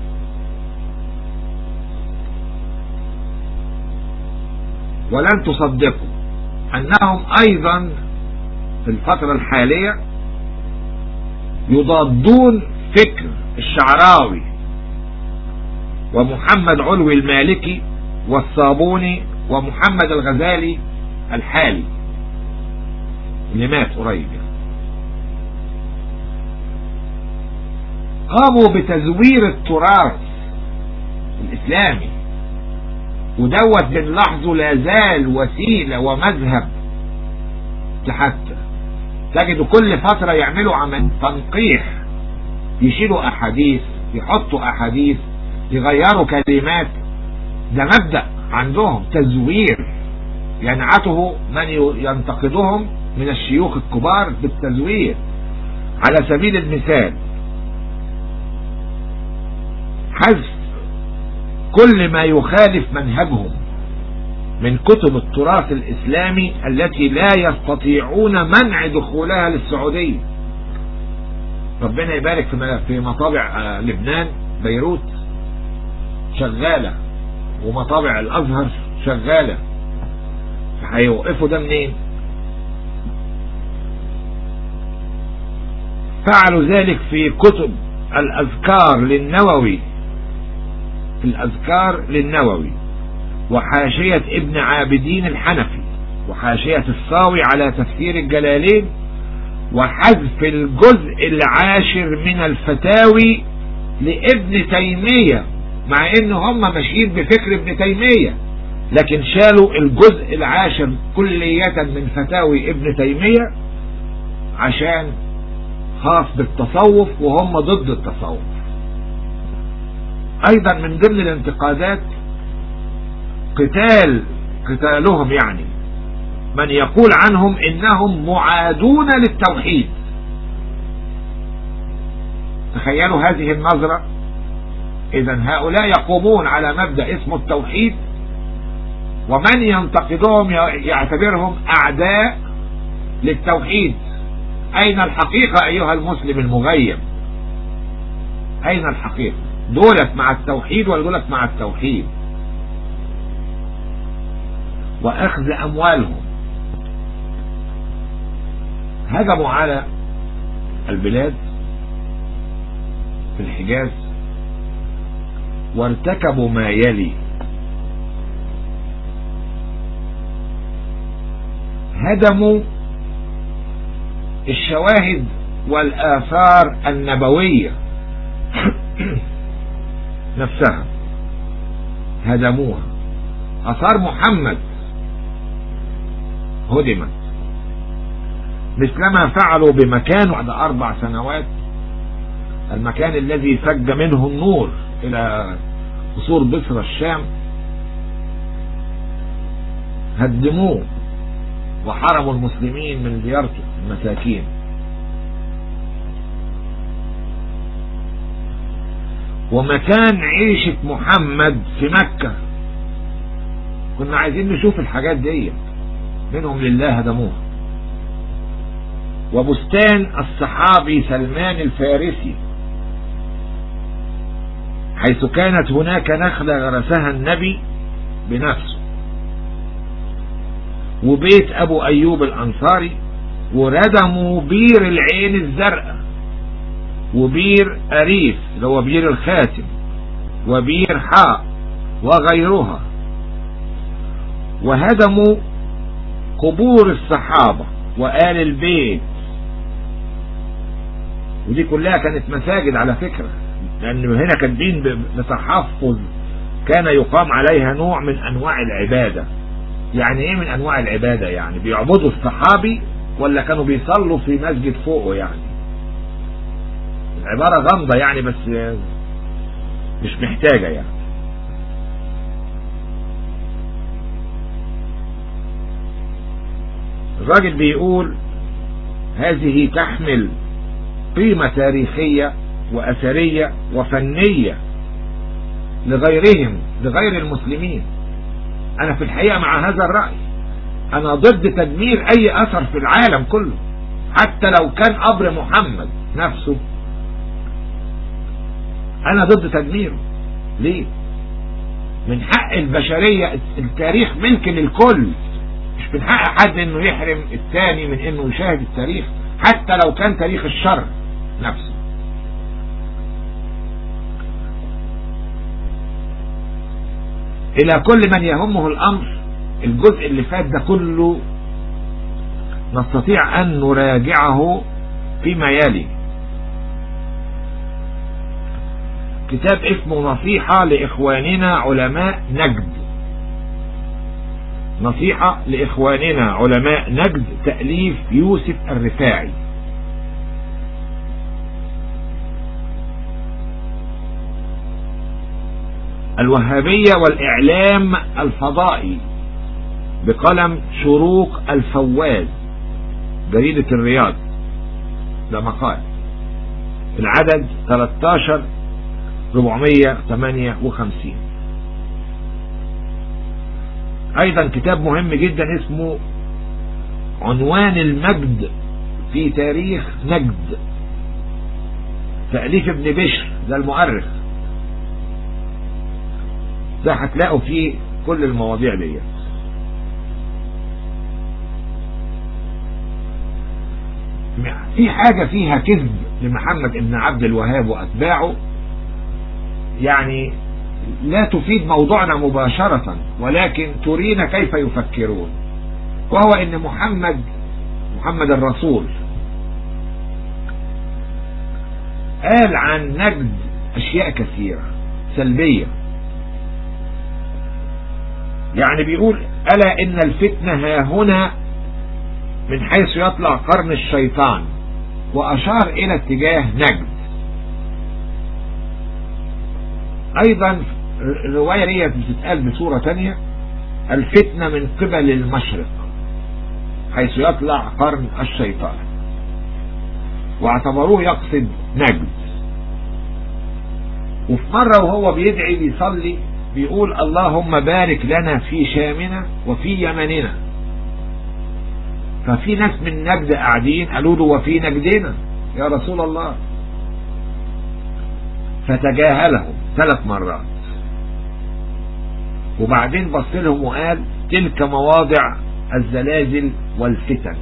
ولن تصدقوا أنهم أيضا في الفترة الحالية يضادون فكر الشعراوي ومحمد علوي المالكي والصابوني ومحمد الغزالي الحالي اللي مات قريب يعني. قاموا بتزوير التراث الإسلامي ودوت بنلاحظه لا زال وسيلة ومذهب حتى تجدوا كل فترة يعملوا عمل تنقيح يشيلوا أحاديث يحطوا أحاديث يغيروا كلمات ده مبدأ عندهم تزوير ينعته من ينتقدهم من الشيوخ الكبار بالتزوير على سبيل المثال حذف كل ما يخالف منهجهم من كتب التراث الإسلامي التي لا يستطيعون منع دخولها للسعودية ربنا يبارك في مطابع لبنان بيروت شغالة ومطابع الأزهر شغالة هيوقفوا ده منين فعلوا ذلك في كتب الأذكار للنووي في الأذكار للنووي وحاشية ابن عابدين الحنفي وحاشية الصاوي على تفسير الجلالين وحذف الجزء العاشر من الفتاوي لابن تيمية مع ان هم ماشيين بفكر ابن تيمية لكن شالوا الجزء العاشر كلية من فتاوي ابن تيمية عشان خاص بالتصوف وهم ضد التصوف ايضا من ضمن الانتقادات قتال قتالهم يعني من يقول عنهم انهم معادون للتوحيد تخيلوا هذه النظرة اذا هؤلاء يقومون على مبدأ اسمه التوحيد ومن ينتقدهم يعتبرهم اعداء للتوحيد اين الحقيقة ايها المسلم المغيب اين الحقيقة دولت مع التوحيد ولا دولت مع التوحيد واخذ اموالهم هجموا على البلاد في الحجاز وارتكبوا ما يلي هدموا الشواهد والآثار النبوية نفسها هدموها آثار محمد هدمت مثلما فعلوا بمكان بعد أربع سنوات المكان الذي فج منه النور إلى قصور بصرة الشام هدموه وحرموا المسلمين من زيارته المساكين ومكان عيشة محمد في مكة كنا عايزين نشوف الحاجات دي منهم لله هدموها وبستان الصحابي سلمان الفارسي حيث كانت هناك نخلة غرسها النبي بنفسه وبيت ابو ايوب الانصاري وردموا بير العين الزرقاء وبير اريف اللي هو بير الخاتم وبير حاء وغيرها وهدموا قبور الصحابة وآل البيت ودي كلها كانت مساجد على فكرة لأن هنا كاتبين بتحفظ كان يقام عليها نوع من أنواع العبادة يعني ايه من انواع العبادة يعني بيعبدوا الصحابي ولا كانوا بيصلوا في مسجد فوقه يعني العبارة غامضة يعني بس مش محتاجة يعني الراجل بيقول هذه تحمل قيمة تاريخية وأثرية وفنية لغيرهم لغير المسلمين أنا في الحقيقة مع هذا الرأي أنا ضد تدمير أي أثر في العالم كله حتى لو كان قبر محمد نفسه أنا ضد تدميره ليه من حق البشرية التاريخ ملك للكل مش من حق حد انه يحرم الثاني من انه يشاهد التاريخ حتى لو كان تاريخ الشر نفسه الى كل من يهمه الامر الجزء اللي فات ده كله نستطيع ان نراجعه فيما يلي كتاب اسمه نصيحة لإخواننا علماء نجد نصيحة لإخواننا علماء نجد تأليف يوسف الرفاعي الوهابية والإعلام الفضائي بقلم شروق الفواز جريدة الرياض ده مقال العدد 13 458 ايضا كتاب مهم جدا اسمه عنوان المجد في تاريخ نجد تأليف ابن بشر ده المؤرخ ده هتلاقوا فيه كل المواضيع دي في حاجة فيها كذب لمحمد ابن عبد الوهاب وأتباعه يعني لا تفيد موضوعنا مباشرة ولكن ترينا كيف يفكرون وهو ان محمد محمد الرسول قال عن نجد اشياء كثيرة سلبية يعني بيقول ألا إن الفتنة ها هنا من حيث يطلع قرن الشيطان وأشار إلى اتجاه نجد أيضا الرواية دي بتتقال بصورة تانية الفتنة من قبل المشرق حيث يطلع قرن الشيطان واعتبروه يقصد نجد وفي مرة وهو بيدعي بيصلي بيقول اللهم بارك لنا في شامنا وفي يمننا ففي ناس من نجد قاعدين قالوا له وفي نجدنا يا رسول الله فتجاهلهم ثلاث مرات وبعدين بص لهم وقال تلك مواضع الزلازل والفتن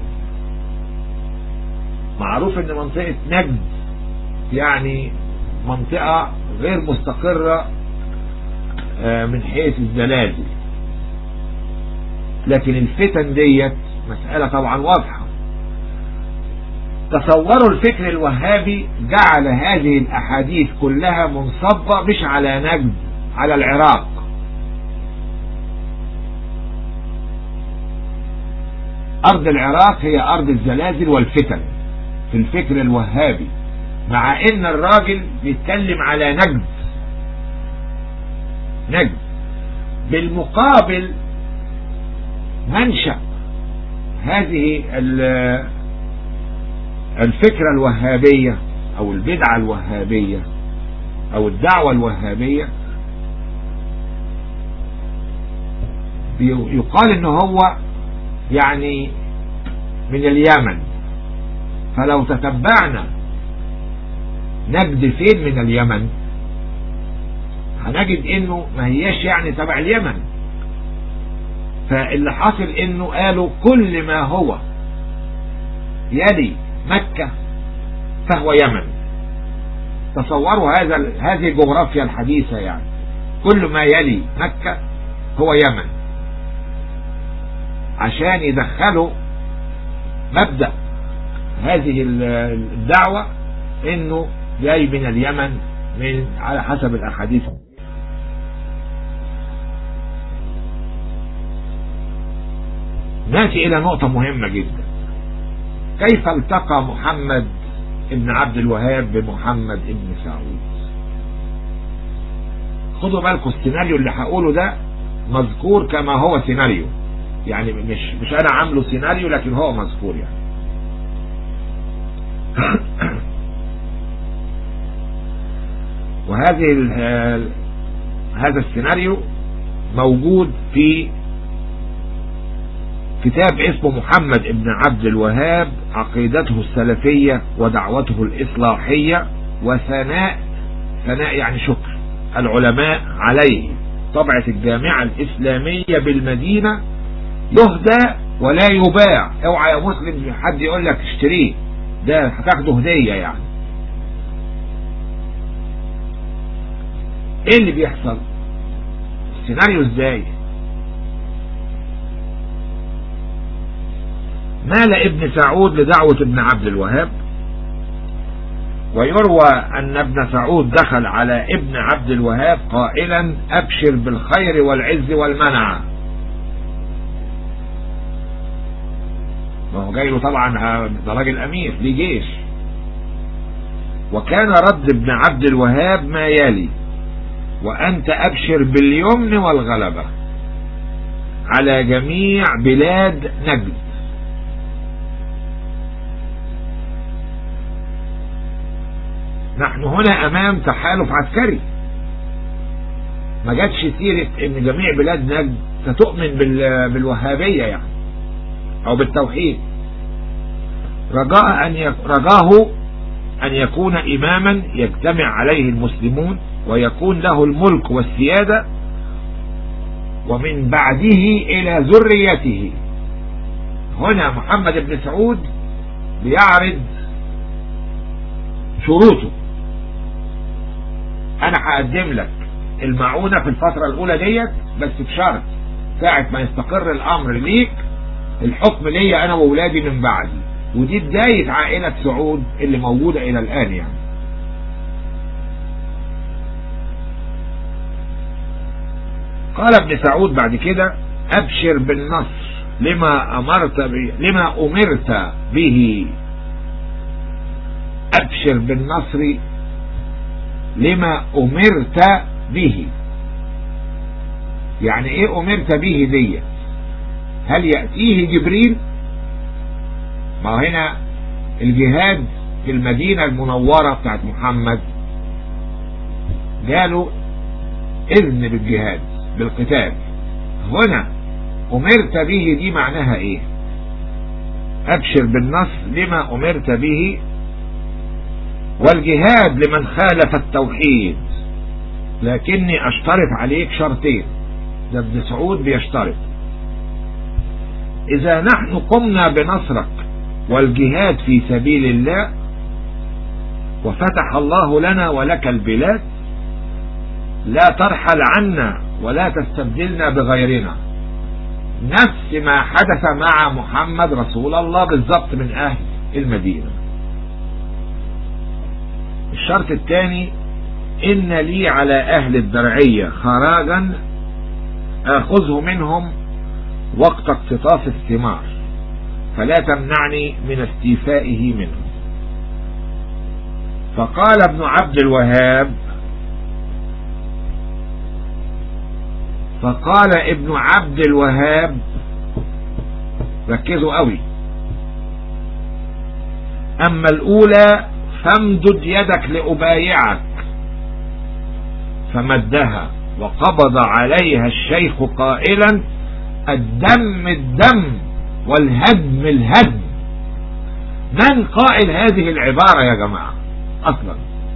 معروف ان منطقة نجد يعني منطقة غير مستقرة من حيث الزلازل لكن الفتن ديت مسألة طبعا واضحة تصوروا الفكر الوهابي جعل هذه الأحاديث كلها منصبة مش على نجد على العراق أرض العراق هي أرض الزلازل والفتن في الفكر الوهابي مع إن الراجل بيتكلم على نجد نجد بالمقابل منشأ هذه الفكرة الوهابية او البدعة الوهابية او الدعوة الوهابية يقال ان هو يعني من اليمن فلو تتبعنا نجد فين من اليمن هنجد انه ما هياش يعني تبع اليمن فاللي حاصل انه قالوا كل ما هو يلي مكة فهو يمن تصوروا هذا هذه الجغرافيا الحديثة يعني كل ما يلي مكة هو يمن عشان يدخلوا مبدأ هذه الدعوة انه جاي من اليمن من على حسب الاحاديث ناتي الى نقطة مهمة جدا كيف التقى محمد ابن عبد الوهاب بمحمد ابن سعود خدوا بالكم السيناريو اللي هقوله ده مذكور كما هو سيناريو يعني مش مش انا عامله سيناريو لكن هو مذكور يعني وهذه هذا السيناريو موجود في كتاب اسمه محمد ابن عبد الوهاب عقيدته السلفية ودعوته الإصلاحية وثناء ثناء يعني شكر العلماء عليه طبعة الجامعة الإسلامية بالمدينة يهدى ولا يباع اوعى يا مسلم حد يقول لك اشتريه ده هتاخده هدية يعني ايه اللي بيحصل السيناريو ازاي مال ابن سعود لدعوة ابن عبد الوهاب ويروى أن ابن سعود دخل على ابن عبد الوهاب قائلا أبشر بالخير والعز والمنع ما هو جاي له طبعا ده راجل أمير ليه جيش وكان رد ابن عبد الوهاب ما يلي وأنت أبشر باليمن والغلبة على جميع بلاد نجد نحن هنا امام تحالف عسكري ما جاتش سيرة ان جميع بلاد نجد ستؤمن بالوهابية يعني او بالتوحيد رجاء ان رجاه ان يكون اماما يجتمع عليه المسلمون ويكون له الملك والسيادة ومن بعده الى ذريته هنا محمد بن سعود بيعرض شروطه انا هقدم لك المعونة في الفترة الاولى ديت بس بشرط ساعة ما يستقر الامر ليك الحكم ليا انا واولادي من بعدي ودي بداية عائلة سعود اللي موجودة الى الان يعني قال ابن سعود بعد كده ابشر بالنصر لما امرت به لما امرت به ابشر بالنصر لما امرت به يعني ايه امرت به دي هل يأتيه جبريل ما هنا الجهاد في المدينة المنورة بتاعت محمد جاله اذن بالجهاد بالقتال هنا امرت به دي معناها ايه ابشر بالنصر لما امرت به والجهاد لمن خالف التوحيد لكني اشترط عليك شرطين ده ابن سعود بيشترط اذا نحن قمنا بنصرك والجهاد في سبيل الله وفتح الله لنا ولك البلاد لا ترحل عنا ولا تستبدلنا بغيرنا نفس ما حدث مع محمد رسول الله بالضبط من اهل المدينه الشرط الثاني إن لي على أهل الدرعية خراجا آخذه منهم وقت اقتطاف الثمار فلا تمنعني من استيفائه منهم فقال ابن عبد الوهاب فقال ابن عبد الوهاب ركزوا قوي أما الأولى فامدد يدك لأبايعك فمدها وقبض عليها الشيخ قائلا الدم الدم والهدم الهدم من قائل هذه العبارة يا جماعة أصلا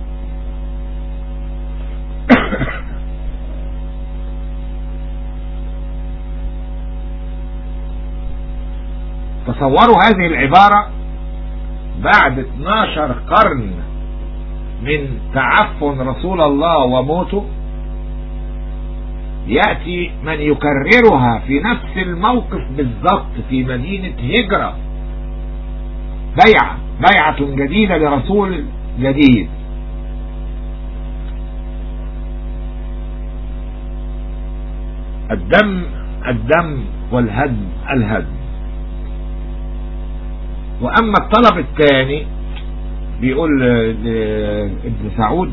تصوروا هذه العبارة بعد 12 قرن من تعفن رسول الله وموته يأتي من يكررها في نفس الموقف بالضبط في مدينة هجرة بيعة بيعة جديدة لرسول جديد الدم الدم والهدم الهدم واما الطلب الثاني بيقول ابن سعود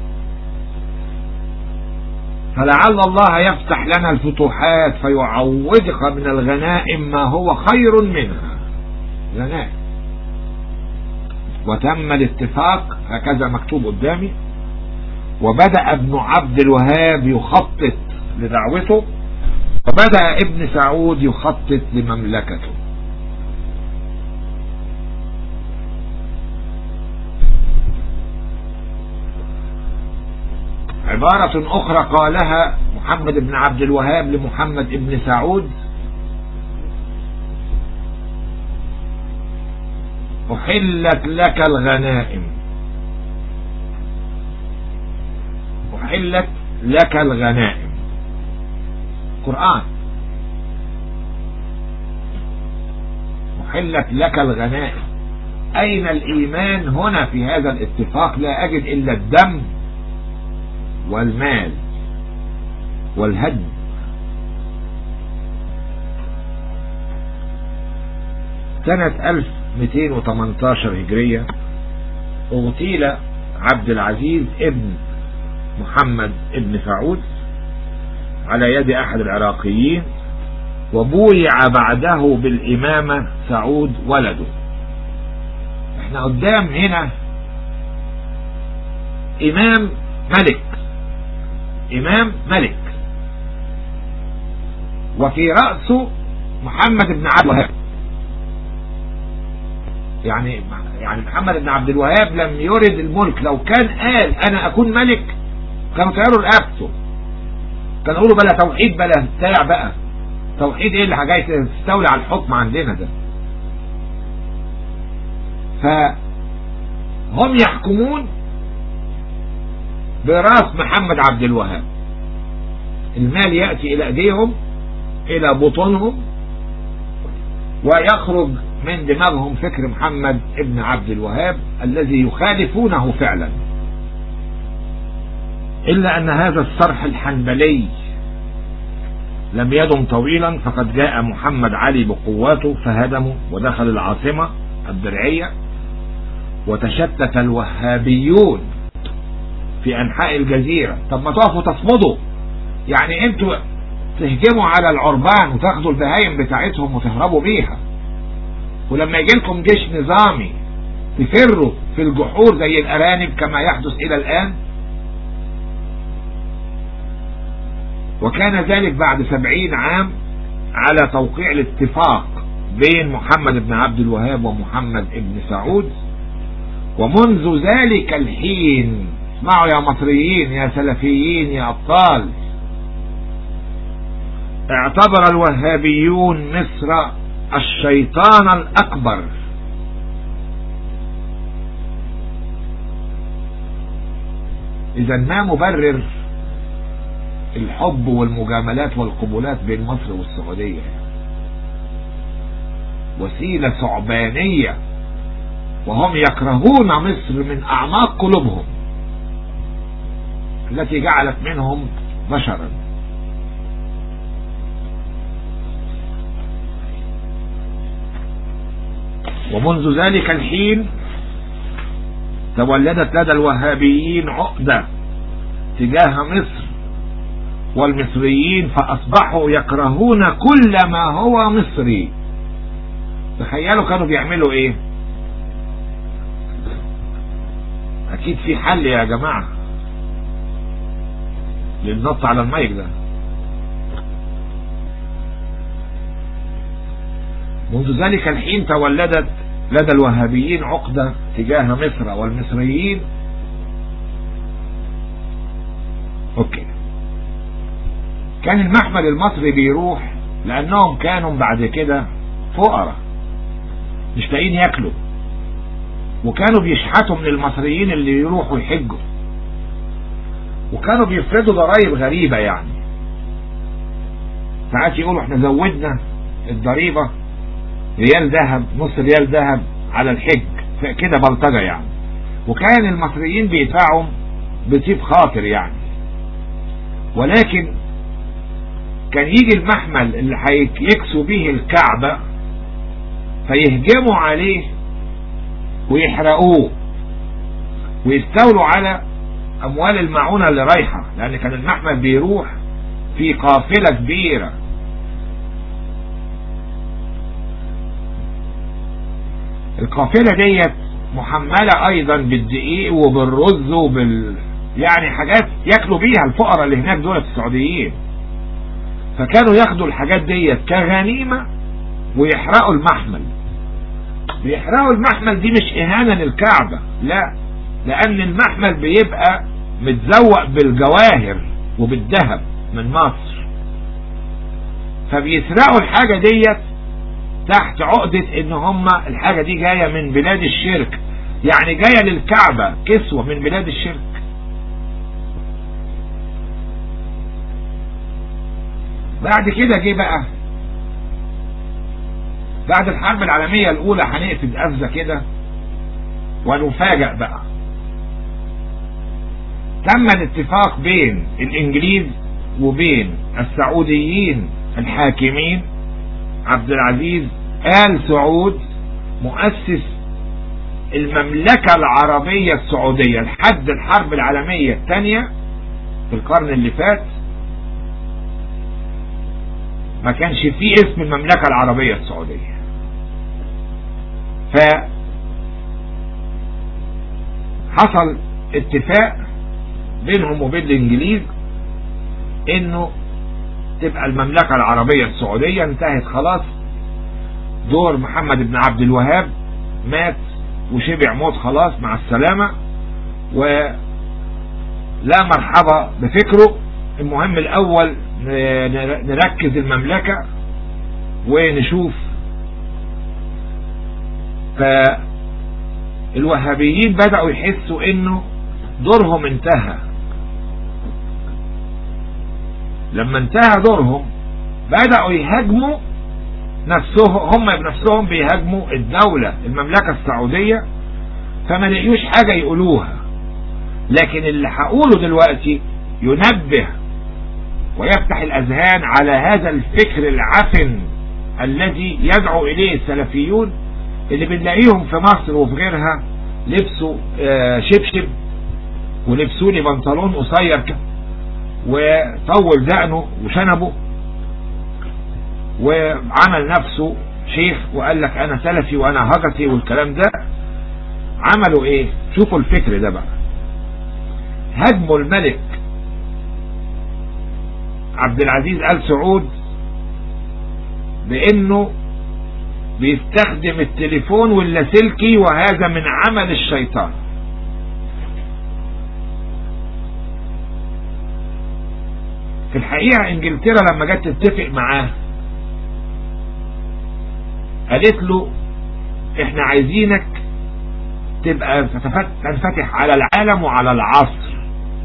فلعل الله يفتح لنا الفتوحات فيعوضك من الغنائم ما هو خير منها غنائم وتم الاتفاق هكذا مكتوب قدامي وبدأ ابن عبد الوهاب يخطط لدعوته وبدأ ابن سعود يخطط لمملكته عبارة أخرى قالها محمد بن عبد الوهاب لمحمد بن سعود أحلت لك الغنائم أحلت لك الغنائم قرآن أحلت لك الغنائم أين الإيمان هنا في هذا الاتفاق لا أجد إلا الدم والمال والهدم سنة 1218 هجرية اغتيل عبد العزيز ابن محمد ابن سعود على يد احد العراقيين وبويع بعده بالامامة سعود ولده احنا قدام هنا امام ملك امام ملك وفي رأسه محمد بن عبد الوهاب يعني يعني محمد بن عبد الوهاب لم يرد الملك لو كان قال انا اكون ملك كانوا طيروا رقبته كانوا يقولوا بلا توحيد بلا بتاع بقى توحيد ايه اللي جاي تستولي على الحكم عندنا ده فهم يحكمون براس محمد عبد الوهاب المال يأتي إلى أيديهم إلى بطونهم ويخرج من دماغهم فكر محمد ابن عبد الوهاب الذي يخالفونه فعلا إلا أن هذا الصرح الحنبلي لم يدم طويلا فقد جاء محمد علي بقواته فهدموا ودخل العاصمة الدرعية وتشتت الوهابيون في أنحاء الجزيرة طب ما تقفوا تصمدوا يعني انتوا تهجموا على العربان وتاخدوا البهايم بتاعتهم وتهربوا بيها ولما يجي لكم جيش نظامي تفروا في الجحور زي الأرانب كما يحدث إلى الآن وكان ذلك بعد سبعين عام على توقيع الاتفاق بين محمد بن عبد الوهاب ومحمد بن سعود ومنذ ذلك الحين اسمعوا يا مصريين يا سلفيين يا أبطال اعتبر الوهابيون مصر الشيطان الأكبر إذا ما مبرر الحب والمجاملات والقبولات بين مصر والسعودية وسيلة ثعبانية وهم يكرهون مصر من أعماق قلوبهم التي جعلت منهم بشرا ومنذ ذلك الحين تولدت لدى الوهابيين عقدة تجاه مصر والمصريين فأصبحوا يكرهون كل ما هو مصري تخيلوا كانوا بيعملوا ايه اكيد في حل يا جماعة للنط على المايك ده منذ ذلك الحين تولدت لدى الوهابيين عقدة تجاه مصر والمصريين اوكي كان المحمل المصري بيروح لانهم كانوا بعد كده فقراء مش لاقيين ياكلوا وكانوا بيشحتوا من المصريين اللي يروحوا يحجوا وكانوا بيفرضوا ضرائب غريبة يعني ساعات يقولوا احنا زودنا الضريبة ريال ذهب نص ريال ذهب على الحج كده بلطجة يعني وكان المصريين بيدفعوا بطيب خاطر يعني ولكن كان يجي المحمل اللي هيكسوا به الكعبة فيهجموا عليه ويحرقوه ويستولوا على اموال المعونة اللي رايحة لان كان المحمل بيروح في قافلة كبيرة القافلة ديت محملة ايضا بالدقيق وبالرز وبال يعني حاجات ياكلوا بيها الفقراء اللي هناك دول السعوديين فكانوا ياخدوا الحاجات ديت كغنيمة ويحرقوا المحمل بيحرقوا المحمل دي مش اهانة للكعبة لا لان المحمل بيبقى متزوق بالجواهر وبالذهب من مصر فبيسرقوا الحاجة ديت تحت عقدة ان هم الحاجة دي جاية من بلاد الشرك يعني جاية للكعبة كسوة من بلاد الشرك بعد كده جه بقى بعد الحرب العالمية الأولى هنقفز قفزة كده ونفاجأ بقى تم الاتفاق بين الإنجليز وبين السعوديين الحاكمين عبد العزيز آل سعود مؤسس المملكة العربية السعودية لحد الحرب العالمية الثانية في القرن اللي فات ما كانش فيه اسم المملكة العربية السعودية ف حصل اتفاق بينهم وبين الانجليز انه تبقى المملكة العربية السعودية انتهت خلاص دور محمد بن عبد الوهاب مات وشبع موت خلاص مع السلامة ولا مرحبا بفكره المهم الاول نركز المملكة ونشوف فالوهابيين بدأوا يحسوا انه دورهم انتهى لما انتهى دورهم بدأوا يهاجموا نفسهم هم بنفسهم بيهاجموا الدولة المملكة السعودية فما لقيوش حاجة يقولوها لكن اللي هقوله دلوقتي ينبه ويفتح الأذهان على هذا الفكر العفن الذي يدعو إليه السلفيون اللي بنلاقيهم في مصر وفي غيرها لبسوا شبشب ولبسوا لي بنطلون قصير كده وطول دقنه وشنبه وعمل نفسه شيخ وقال لك انا سلفي وانا هجسي والكلام ده عملوا ايه شوفوا الفكر ده بقى هاجموا الملك عبد العزيز آل سعود بانه بيستخدم التليفون واللاسلكي وهذا من عمل الشيطان في الحقيقة انجلترا لما جت تتفق معاه قالت له احنا عايزينك تبقى تنفتح على العالم وعلى العصر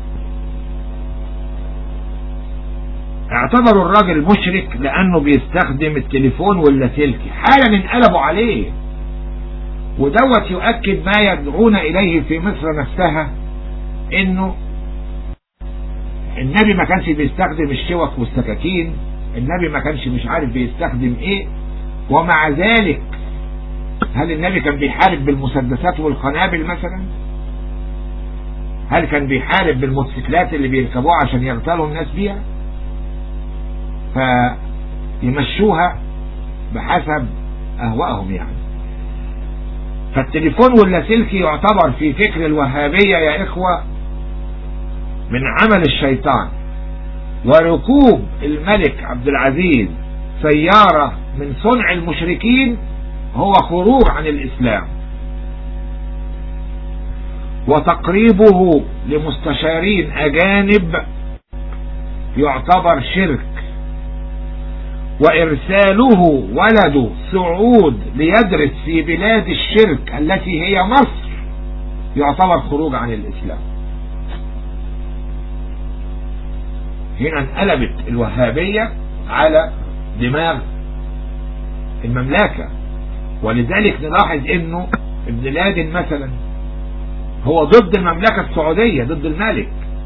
اعتبروا الراجل مشرك لانه بيستخدم التليفون واللاسلكي حالا انقلبوا عليه ودوت يؤكد ما يدعون اليه في مصر نفسها انه النبي ما كانش بيستخدم الشوك والسكاكين النبي ما كانش مش عارف بيستخدم ايه ومع ذلك هل النبي كان بيحارب بالمسدسات والقنابل مثلا هل كان بيحارب بالموتوسيكلات اللي بيركبوها عشان يغتالوا الناس بيها فيمشوها بحسب اهوائهم يعني فالتليفون واللاسلكي يعتبر في فكر الوهابية يا اخوة من عمل الشيطان وركوب الملك عبد العزيز سيارة من صنع المشركين هو خروج عن الإسلام وتقريبه لمستشارين أجانب يعتبر شرك وإرساله ولده سعود ليدرس في بلاد الشرك التي هي مصر يعتبر خروج عن الإسلام هنا انقلبت الوهابية على دماغ المملكة ولذلك نلاحظ انه ابن لادن مثلا هو ضد المملكة السعودية ضد الملك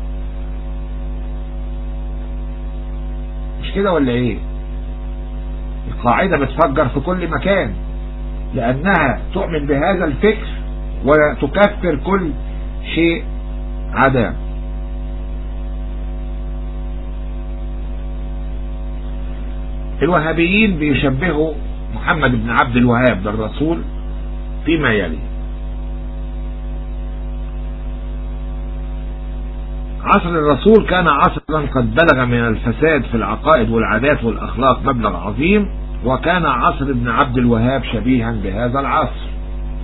مش كده ولا ايه القاعدة بتفجر في كل مكان لانها تؤمن بهذا الفكر وتكفر كل شيء عداه الوهابيين بيشبهوا محمد بن عبد الوهاب ده الرسول فيما يلي عصر الرسول كان عصرا قد بلغ من الفساد في العقائد والعادات والأخلاق مبلغ عظيم وكان عصر ابن عبد الوهاب شبيها بهذا العصر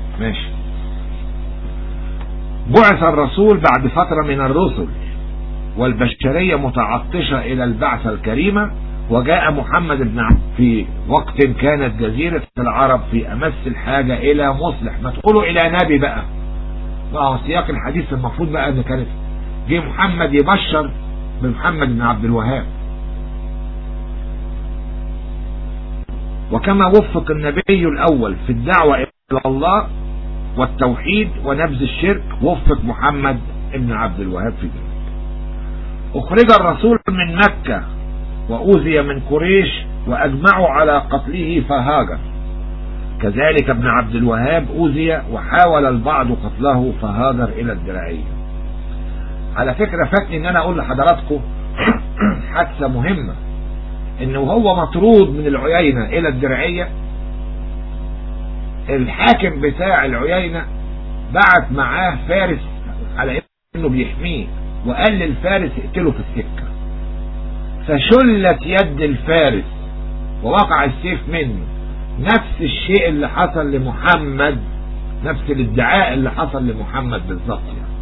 ماشي بعث الرسول بعد فترة من الرسل والبشرية متعطشة إلى البعثة الكريمة وجاء محمد بن عبد في وقت كانت جزيرة العرب في أمس الحاجة إلى مصلح ما تقولوا إلى نبي بقى ما هو سياق الحديث المفروض بقى أن كانت جه محمد يبشر بمحمد بن عبد الوهاب وكما وفق النبي الأول في الدعوة إلى الله والتوحيد ونبذ الشرك وفق محمد بن عبد الوهاب في ذلك أخرج الرسول من مكة وأوذي من قريش وأجمعوا على قتله فهاجر كذلك ابن عبد الوهاب أوذي وحاول البعض قتله فهاجر إلى الدرعية على فكرة فاتني ان انا اقول لحضراتكم حادثة مهمة انه هو مطرود من العيينة الى الدرعية الحاكم بتاع العيينة بعت معاه فارس على انه بيحميه وقال للفارس اقتله في السكة فشلت يد الفارس ووقع السيف منه نفس الشيء اللي حصل لمحمد نفس الادعاء اللي حصل لمحمد بالظبط يعني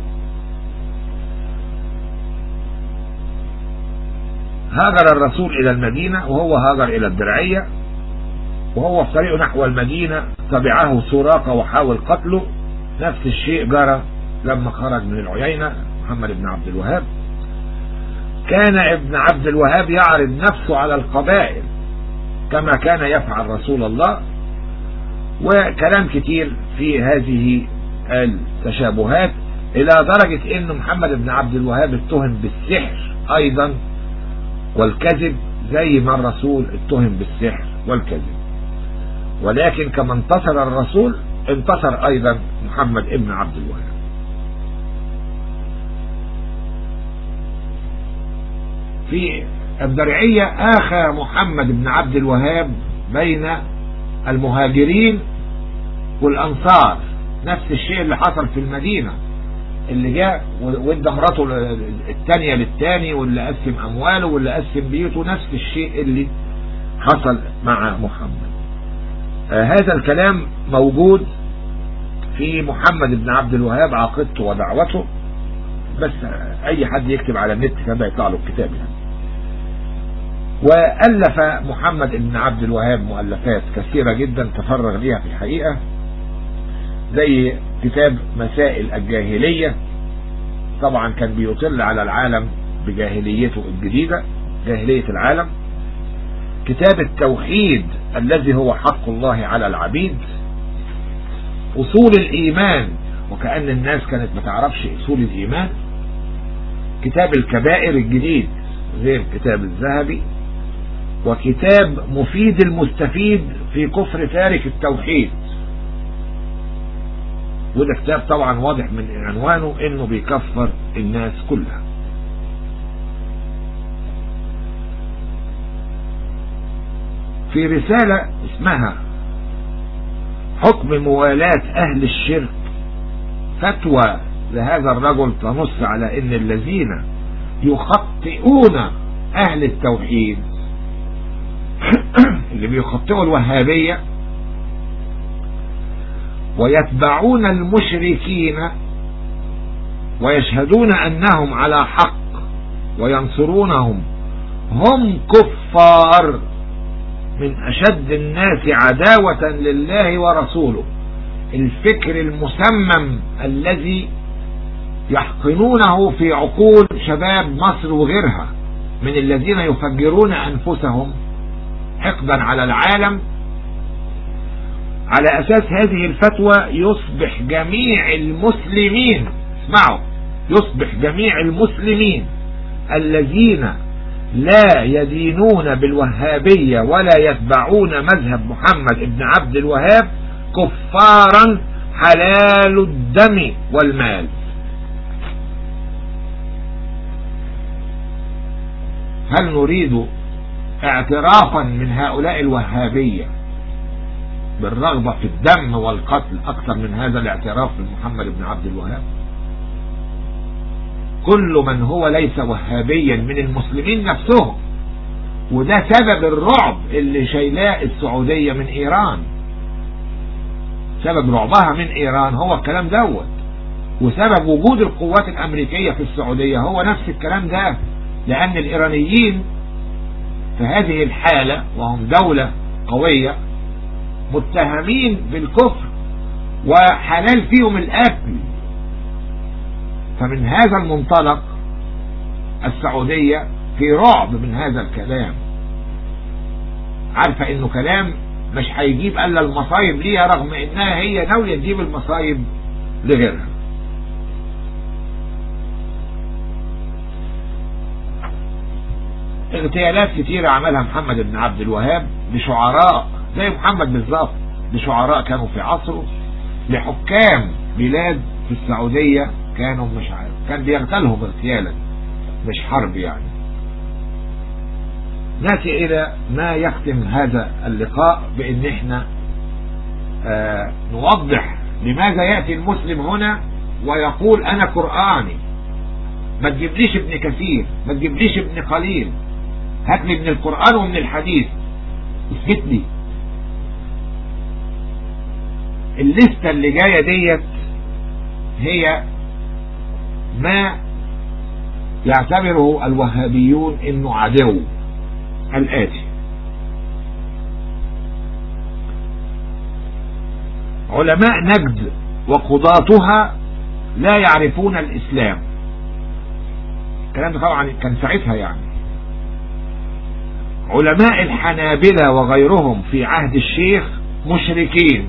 هاجر الرسول إلى المدينة وهو هاجر إلى الدرعية وهو في طريقه نحو المدينة تبعه سراقة وحاول قتله نفس الشيء جرى لما خرج من العيينة محمد بن عبد الوهاب كان ابن عبد الوهاب يعرض نفسه على القبائل كما كان يفعل رسول الله وكلام كتير في هذه التشابهات الى درجة ان محمد بن عبد الوهاب اتهم بالسحر ايضا والكذب زي ما الرسول اتهم بالسحر والكذب ولكن كما انتصر الرسول انتصر ايضا محمد ابن عبد الوهاب في الدرعية آخى محمد بن عبد الوهاب بين المهاجرين والأنصار نفس الشيء اللي حصل في المدينة اللي جاء وادى مراته الثانية للثاني واللي قسم أمواله واللي قسم بيوته نفس الشيء اللي حصل مع محمد آه هذا الكلام موجود في محمد بن عبد الوهاب عقيدته ودعوته بس اي حد يكتب على النت كده يطلع له الكتاب يعني وألف محمد بن عبد الوهاب مؤلفات كثيرة جدا تفرغ ليها في الحقيقة زي كتاب مسائل الجاهلية طبعا كان بيطل على العالم بجاهليته الجديدة جاهلية العالم كتاب التوحيد الذي هو حق الله على العبيد أصول الإيمان وكأن الناس كانت ما تعرفش أصول الإيمان كتاب الكبائر الجديد غير كتاب الذهبي وكتاب مفيد المستفيد في كفر تارك التوحيد وده كتاب طبعا واضح من عنوانه انه بيكفر الناس كلها في رسالة اسمها حكم موالاة اهل الشرك فتوى لهذا الرجل تنص على ان الذين يخطئون اهل التوحيد اللي بيخطئوا الوهابية ويتبعون المشركين ويشهدون انهم على حق وينصرونهم هم كفار من اشد الناس عداوة لله ورسوله الفكر المسمم الذي يحقنونه في عقول شباب مصر وغيرها من الذين يفجرون انفسهم حقدا على العالم على اساس هذه الفتوى يصبح جميع المسلمين اسمعوا يصبح جميع المسلمين الذين لا يدينون بالوهابية ولا يتبعون مذهب محمد بن عبد الوهاب كفارا حلال الدم والمال هل نريد اعترافا من هؤلاء الوهابية بالرغبة في الدم والقتل أكثر من هذا الاعتراف من محمد بن عبد الوهاب كل من هو ليس وهابيا من المسلمين نفسهم وده سبب الرعب اللي شايلاه السعودية من إيران سبب رعبها من إيران هو الكلام دوت وسبب وجود القوات الامريكية في السعودية هو نفس الكلام ده لان الايرانيين في هذه الحالة وهم دولة قوية متهمين بالكفر وحلال فيهم الاكل فمن هذا المنطلق السعودية في رعب من هذا الكلام عارفة انه كلام مش هيجيب الا المصايب ليها رغم انها هي ناوية تجيب المصايب لغيرها اغتيالات كتيرة عملها محمد بن عبد الوهاب لشعراء زي محمد بالظبط لشعراء كانوا في عصره لحكام بلاد في السعودية كانوا مش عارف كان بيغتالهم اغتيالا مش حرب يعني ناتي الى ما يختم هذا اللقاء بان احنا آه نوضح لماذا يأتي المسلم هنا ويقول انا قرآني ما تجيبليش ابن كثير ما تجيبليش ابن قليل هات لي من القرآن ومن الحديث اثبت لي الليستة اللي جاية ديت هي ما يعتبره الوهابيون انه عدو الآتي علماء نجد وقضاتها لا يعرفون الإسلام الكلام ده طبعا كان ساعتها يعني علماء الحنابلة وغيرهم في عهد الشيخ مشركين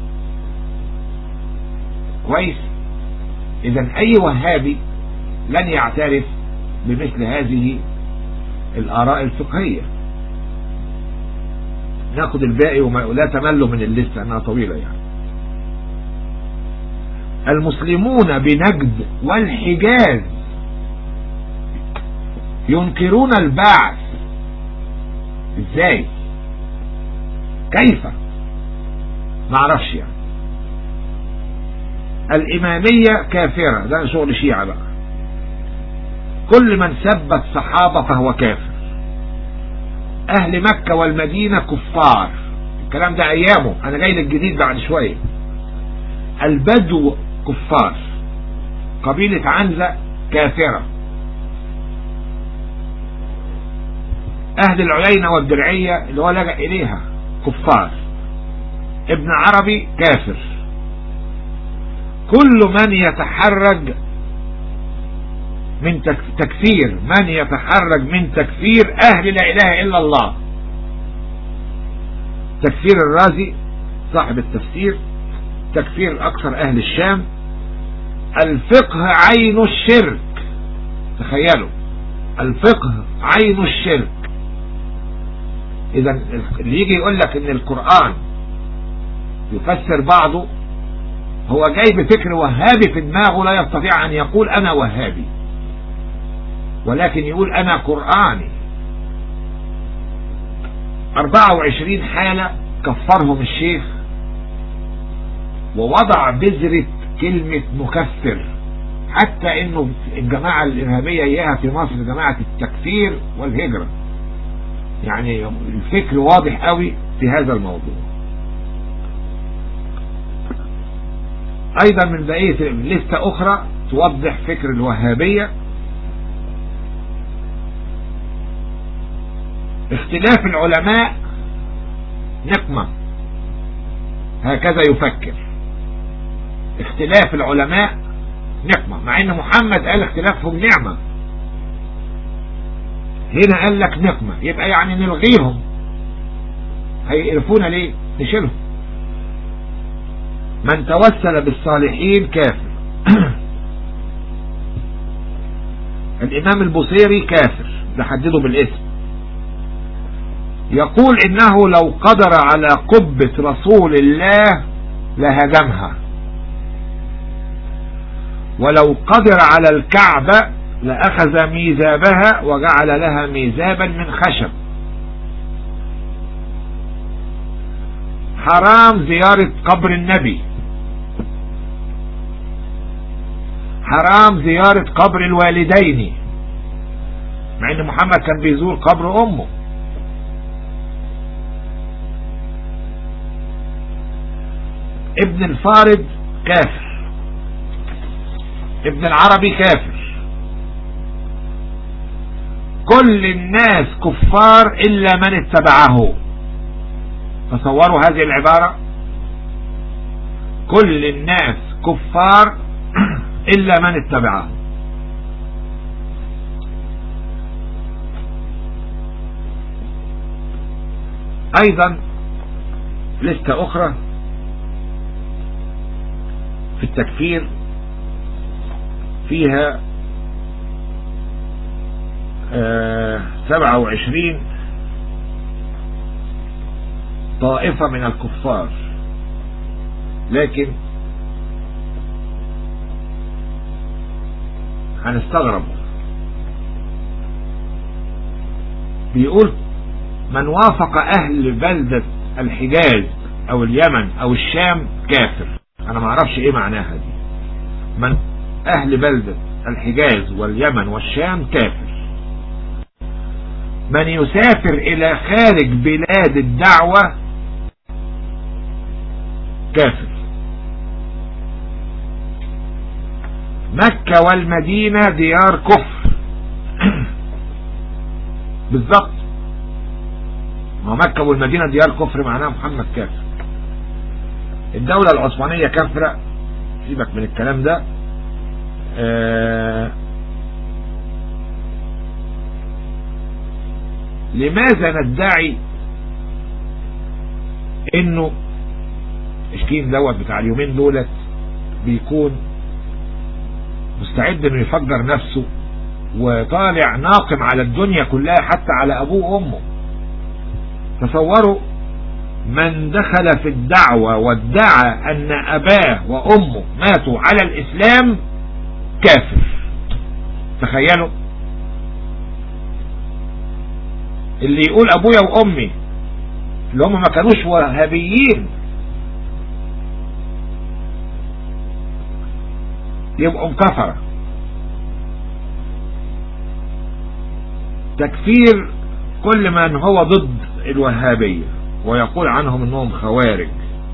كويس اذا اي وهابي لن يعترف بمثل هذه الاراء الفقهية ناخد الباقي وما لا تملوا من الليستة انها طويلة يعني المسلمون بنجد والحجاز ينكرون البعث ازاي كيف معرفش يعني الإمامية كافرة ده شغل شيعة بقى كل من سب الصحابة فهو كافر أهل مكة والمدينة كفار الكلام ده أيامه أنا جاي للجديد بعد شوية البدو كفار قبيلة عنزة كافرة أهل العلينة والدرعية اللي هو لجأ إليها كفار ابن عربي كافر كل من يتحرج من تكفير من يتحرج من تكفير أهل لا إله إلا الله تكفير الرازي صاحب التفسير تكفير أكثر أهل الشام الفقه عين الشرك تخيلوا الفقه عين الشرك إذا اللي يجي يقول لك إن القرآن يفسر بعضه هو جاي بفكر وهابي في دماغه لا يستطيع أن يقول أنا وهابي ولكن يقول أنا قرآني 24 حالة كفرهم الشيخ ووضع بذرة كلمة مكفر حتى انه الجماعة الارهابية اياها في مصر جماعة التكفير والهجرة يعني الفكر واضح قوي في هذا الموضوع ايضا من بقية لستة اخرى توضح فكر الوهابية اختلاف العلماء نقمة هكذا يفكر اختلاف العلماء نقمة مع ان محمد قال اختلافهم نعمة هنا قال لك نقمة يبقى يعني نلغيهم هيقرفونا ليه نشيلهم من توسل بالصالحين كافر الامام البصيري كافر ده حدده بالاسم يقول انه لو قدر على قبة رسول الله لهدمها ولو قدر على الكعبة لأخذ ميزابها وجعل لها ميزابا من خشب حرام زيارة قبر النبي حرام زيارة قبر الوالدين مع ان محمد كان بيزور قبر امه ابن الفارد كافر ابن العربي كافر كل الناس كفار إلا من اتبعه تصوروا هذه العبارة كل الناس كفار إلا من اتبعه أيضا لستة أخرى في التكفير فيها سبعة وعشرين طائفة من الكفار لكن هنستغرب بيقول من وافق اهل بلدة الحجاز او اليمن او الشام كافر انا ما اعرفش ايه معناها دي من اهل بلدة الحجاز واليمن والشام كافر من يسافر الى خارج بلاد الدعوة كافر مكة والمدينة ديار كفر بالضبط ما مكة والمدينة ديار كفر معناها محمد كافر الدولة العثمانية كافرة سيبك من الكلام ده آه لماذا ندعي انه اشكين دوت بتاع اليومين دولت بيكون مستعد انه يفجر نفسه وطالع ناقم على الدنيا كلها حتى على ابوه وامه تصوروا من دخل في الدعوة وادعى ان اباه وامه ماتوا على الاسلام كافر تخيلوا اللي يقول ابويا وامي اللي هم ما كانوش وهابيين يبقوا كفرة تكفير كل من هو ضد الوهابية ويقول عنهم انهم خوارج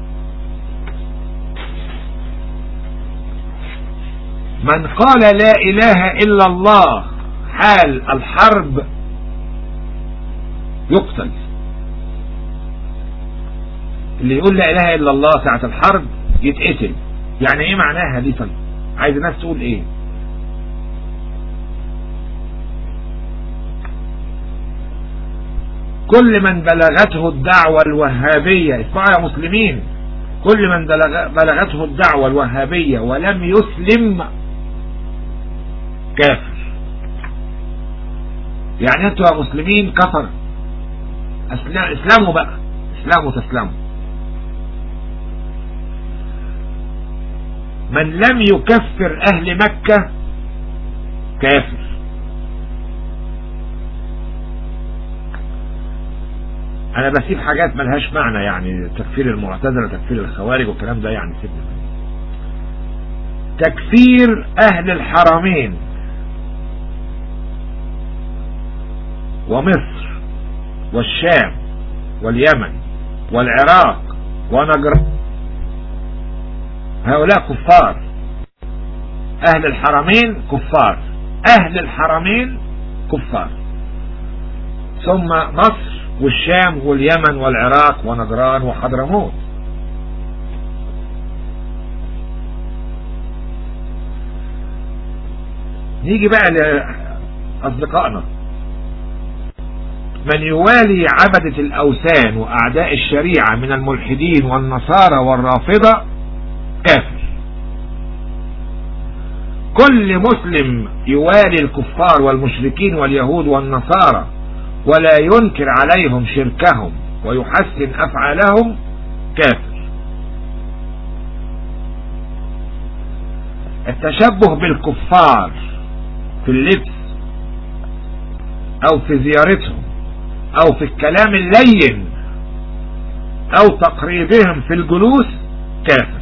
من قال لا اله الا الله حال الحرب يقتل اللي يقول لا اله الا الله ساعة الحرب يتقتل يعني ايه معناها دي طيب عايز الناس تقول ايه كل من بلغته الدعوة الوهابية اسمعوا يا مسلمين كل من بلغته الدعوة الوهابية ولم يسلم كافر يعني انتوا يا مسلمين كفر اسلاموا بقى اسلاموا تسلموا من لم يكفر اهل مكة كافر انا بسيب حاجات ملهاش معنى يعني تكفير المعتزلة تكفير الخوارج والكلام ده يعني سيبنا تكفير اهل الحرمين ومصر والشام واليمن والعراق ونجران هؤلاء كفار اهل الحرمين كفار اهل الحرمين كفار ثم مصر والشام واليمن والعراق ونجران وحضرموت نيجي بقى لأصدقائنا من يوالي عبدة الأوثان وأعداء الشريعة من الملحدين والنصارى والرافضة كافر كل مسلم يوالي الكفار والمشركين واليهود والنصارى ولا ينكر عليهم شركهم ويحسن أفعالهم كافر التشبه بالكفار في اللبس او في زيارتهم او في الكلام اللين او تقريبهم في الجلوس كافر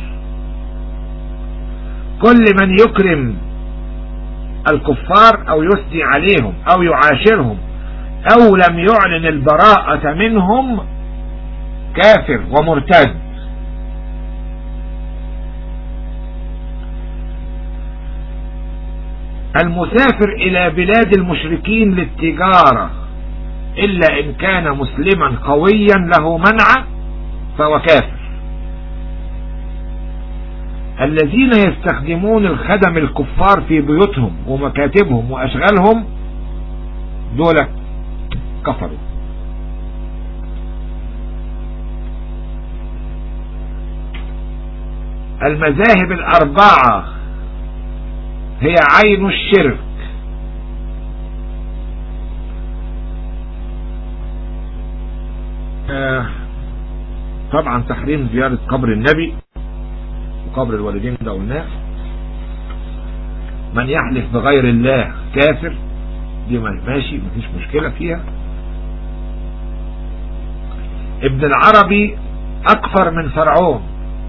كل من يكرم الكفار او يثني عليهم او يعاشرهم او لم يعلن البراءة منهم كافر ومرتد المسافر إلى بلاد المشركين للتجارة إلا إن كان مسلما قويا له منع فهو كافر الذين يستخدمون الخدم الكفار في بيوتهم ومكاتبهم وأشغالهم دول كفروا المذاهب الأربعة هي عين الشرك آه، طبعا تحريم زيارة قبر النبي وقبر الوالدين ده قلناه من يحلف بغير الله كافر دي ماشي مفيش مشكلة فيها ابن العربي أكثر من فرعون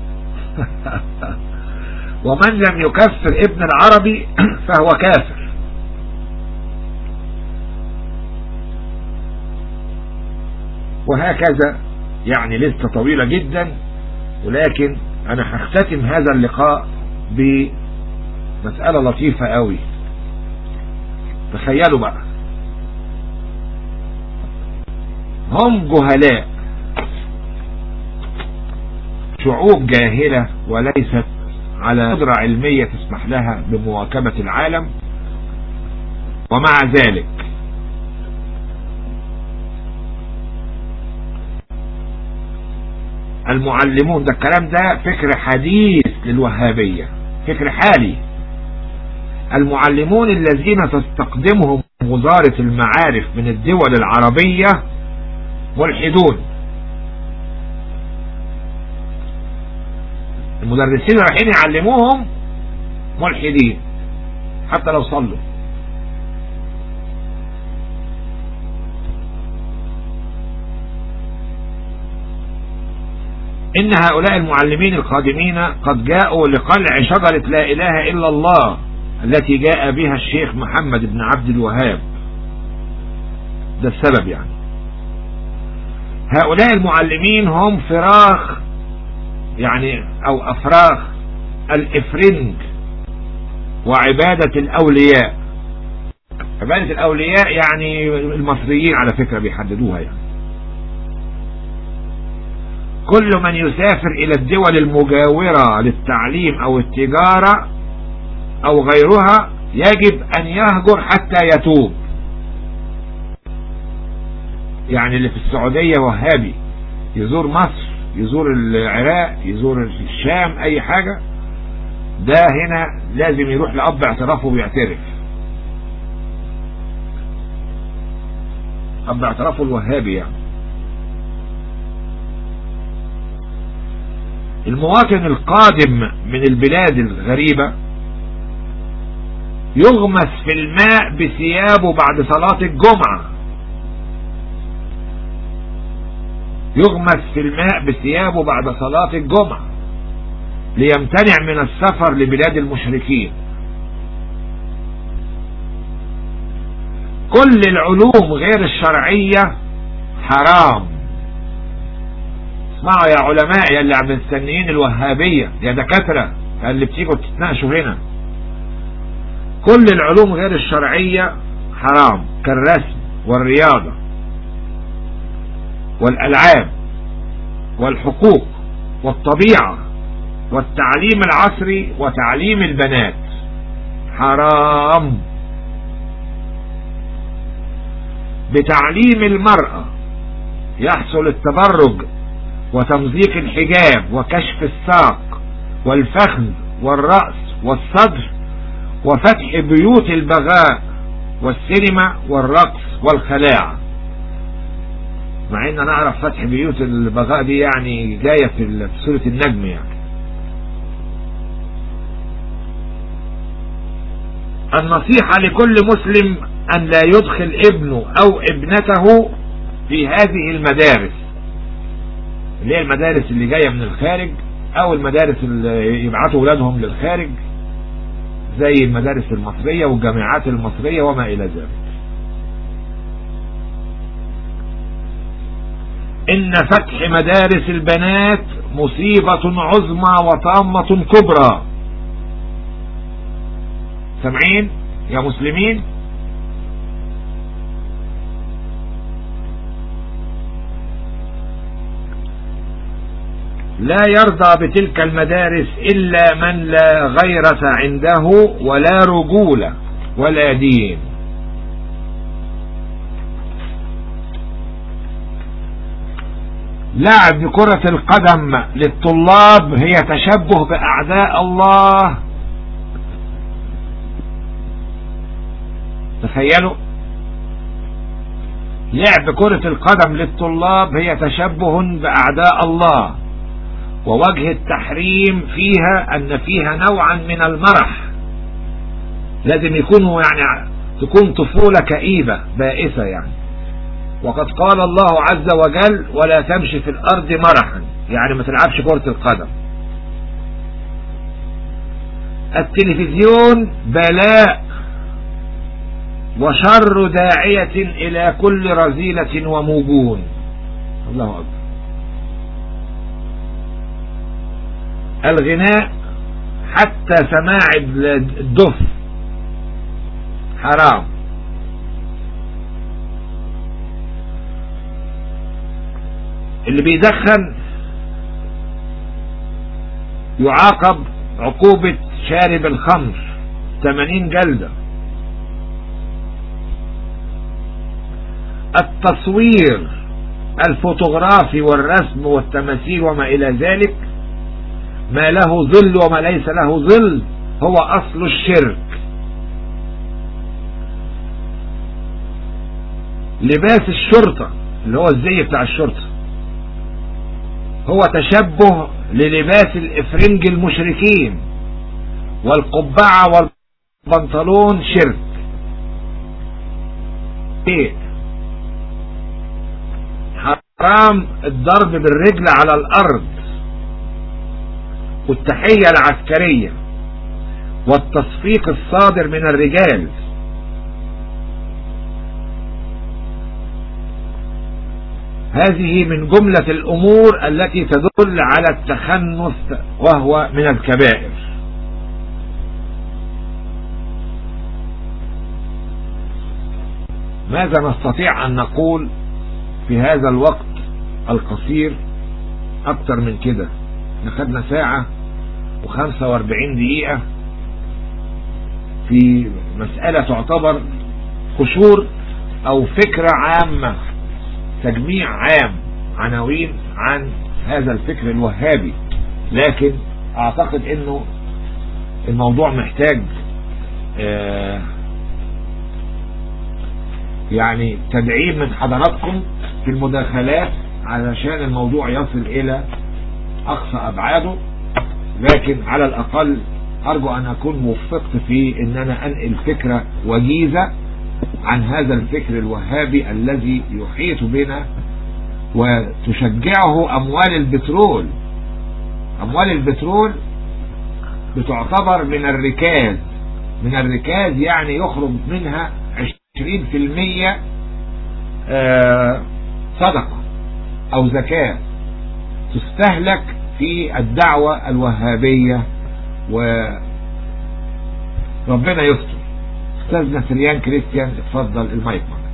ومن لم يكفر ابن العربي فهو كافر وهكذا يعني لسه طويلة جدا ولكن انا هختتم هذا اللقاء بمسألة لطيفة قوي تخيلوا بقى هم جهلاء شعوب جاهلة وليست على قدرة علمية تسمح لها بمواكبة العالم ومع ذلك المعلمون ده الكلام ده فكر حديث للوهابية فكر حالي المعلمون الذين تستقدمهم وزارة المعارف من الدول العربية ملحدون المدرسين رايحين يعلموهم ملحدين حتى لو صلوا إن هؤلاء المعلمين القادمين قد جاءوا لقلع شجرة لا إله إلا الله التي جاء بها الشيخ محمد بن عبد الوهاب ده السبب يعني هؤلاء المعلمين هم فراخ يعني او افراخ الافرنج وعبادة الاولياء عبادة الاولياء يعني المصريين على فكرة بيحددوها يعني كل من يسافر الى الدول المجاورة للتعليم او التجارة او غيرها يجب ان يهجر حتى يتوب يعني اللي في السعودية وهابي يزور مصر يزور العراق يزور الشام اي حاجة ده هنا لازم يروح لأب اعترافه ويعترف أب اعترافه الوهابي يعني المواطن القادم من البلاد الغريبة يغمس في الماء بثيابه بعد صلاة الجمعة يغمس في الماء بثيابه بعد صلاة الجمعة ليمتنع من السفر لبلاد المشركين كل العلوم غير الشرعية حرام اسمعوا يا علماء يا اللي عم مستنيين الوهابية يا دكاترة اللي بتيجوا تتناقشوا هنا كل العلوم غير الشرعية حرام كالرسم والرياضة والألعاب والحقوق والطبيعة والتعليم العصري وتعليم البنات حرام بتعليم المرأة يحصل التبرج وتمزيق الحجاب وكشف الساق والفخذ والرأس والصدر وفتح بيوت البغاء والسينما والرقص والخلاعة مع ان انا اعرف فتح بيوت البغاء دي يعني جاية في سورة النجم يعني النصيحة لكل مسلم ان لا يدخل ابنه او ابنته في هذه المدارس اللي هي المدارس اللي جاية من الخارج او المدارس اللي يبعثوا اولادهم للخارج زي المدارس المصرية والجامعات المصرية وما الى ذلك ان فتح مدارس البنات مصيبة عظمى وطامة كبرى سامعين يا مسلمين لا يرضى بتلك المدارس إلا من لا غيرة عنده ولا رجولة ولا دين لعب كرة القدم للطلاب هي تشبه بأعداء الله تخيلوا لعب كرة القدم للطلاب هي تشبه بأعداء الله ووجه التحريم فيها أن فيها نوعا من المرح لازم يكونوا يعني تكون طفولة كئيبة بائسة يعني وقد قال الله عز وجل ولا تمشي في الأرض مرحا يعني ما تلعبش كرة القدم التلفزيون بلاء وشر داعية إلى كل رذيلة وموجون الله أكبر الغناء حتى سماع الدف حرام اللي بيدخن يعاقب عقوبة شارب الخمر 80 جلدة التصوير الفوتوغرافي والرسم والتماثيل وما إلى ذلك ما له ظل وما ليس له ظل هو أصل الشرك لباس الشرطة اللي هو الزي بتاع الشرطة هو تشبه للباس الإفرنج المشركين والقبعة والبنطلون شرك ايه حرام الضرب بالرجل على الأرض والتحية العسكرية والتصفيق الصادر من الرجال هذه من جملة الأمور التي تدل على التخنث وهو من الكبائر ماذا نستطيع أن نقول في هذا الوقت القصير أكثر من كده نخدنا ساعة وخمسة واربعين دقيقة في مسألة تعتبر قشور أو فكرة عامة تجميع عام عناوين عن هذا الفكر الوهابي لكن اعتقد انه الموضوع محتاج آه يعني تدعيم من حضراتكم في المداخلات علشان الموضوع يصل الى اقصى ابعاده لكن على الاقل ارجو ان اكون موفقت في ان انا انقل فكرة وجيزة عن هذا الفكر الوهابي الذي يحيط بنا وتشجعه اموال البترول اموال البترول بتعتبر من الركاز من الركاز يعني يخرج منها عشرين في المية صدقة او زكاة تستهلك في الدعوة الوهابية وربنا يستر استاذنا سريان كريستيان اتفضل المايك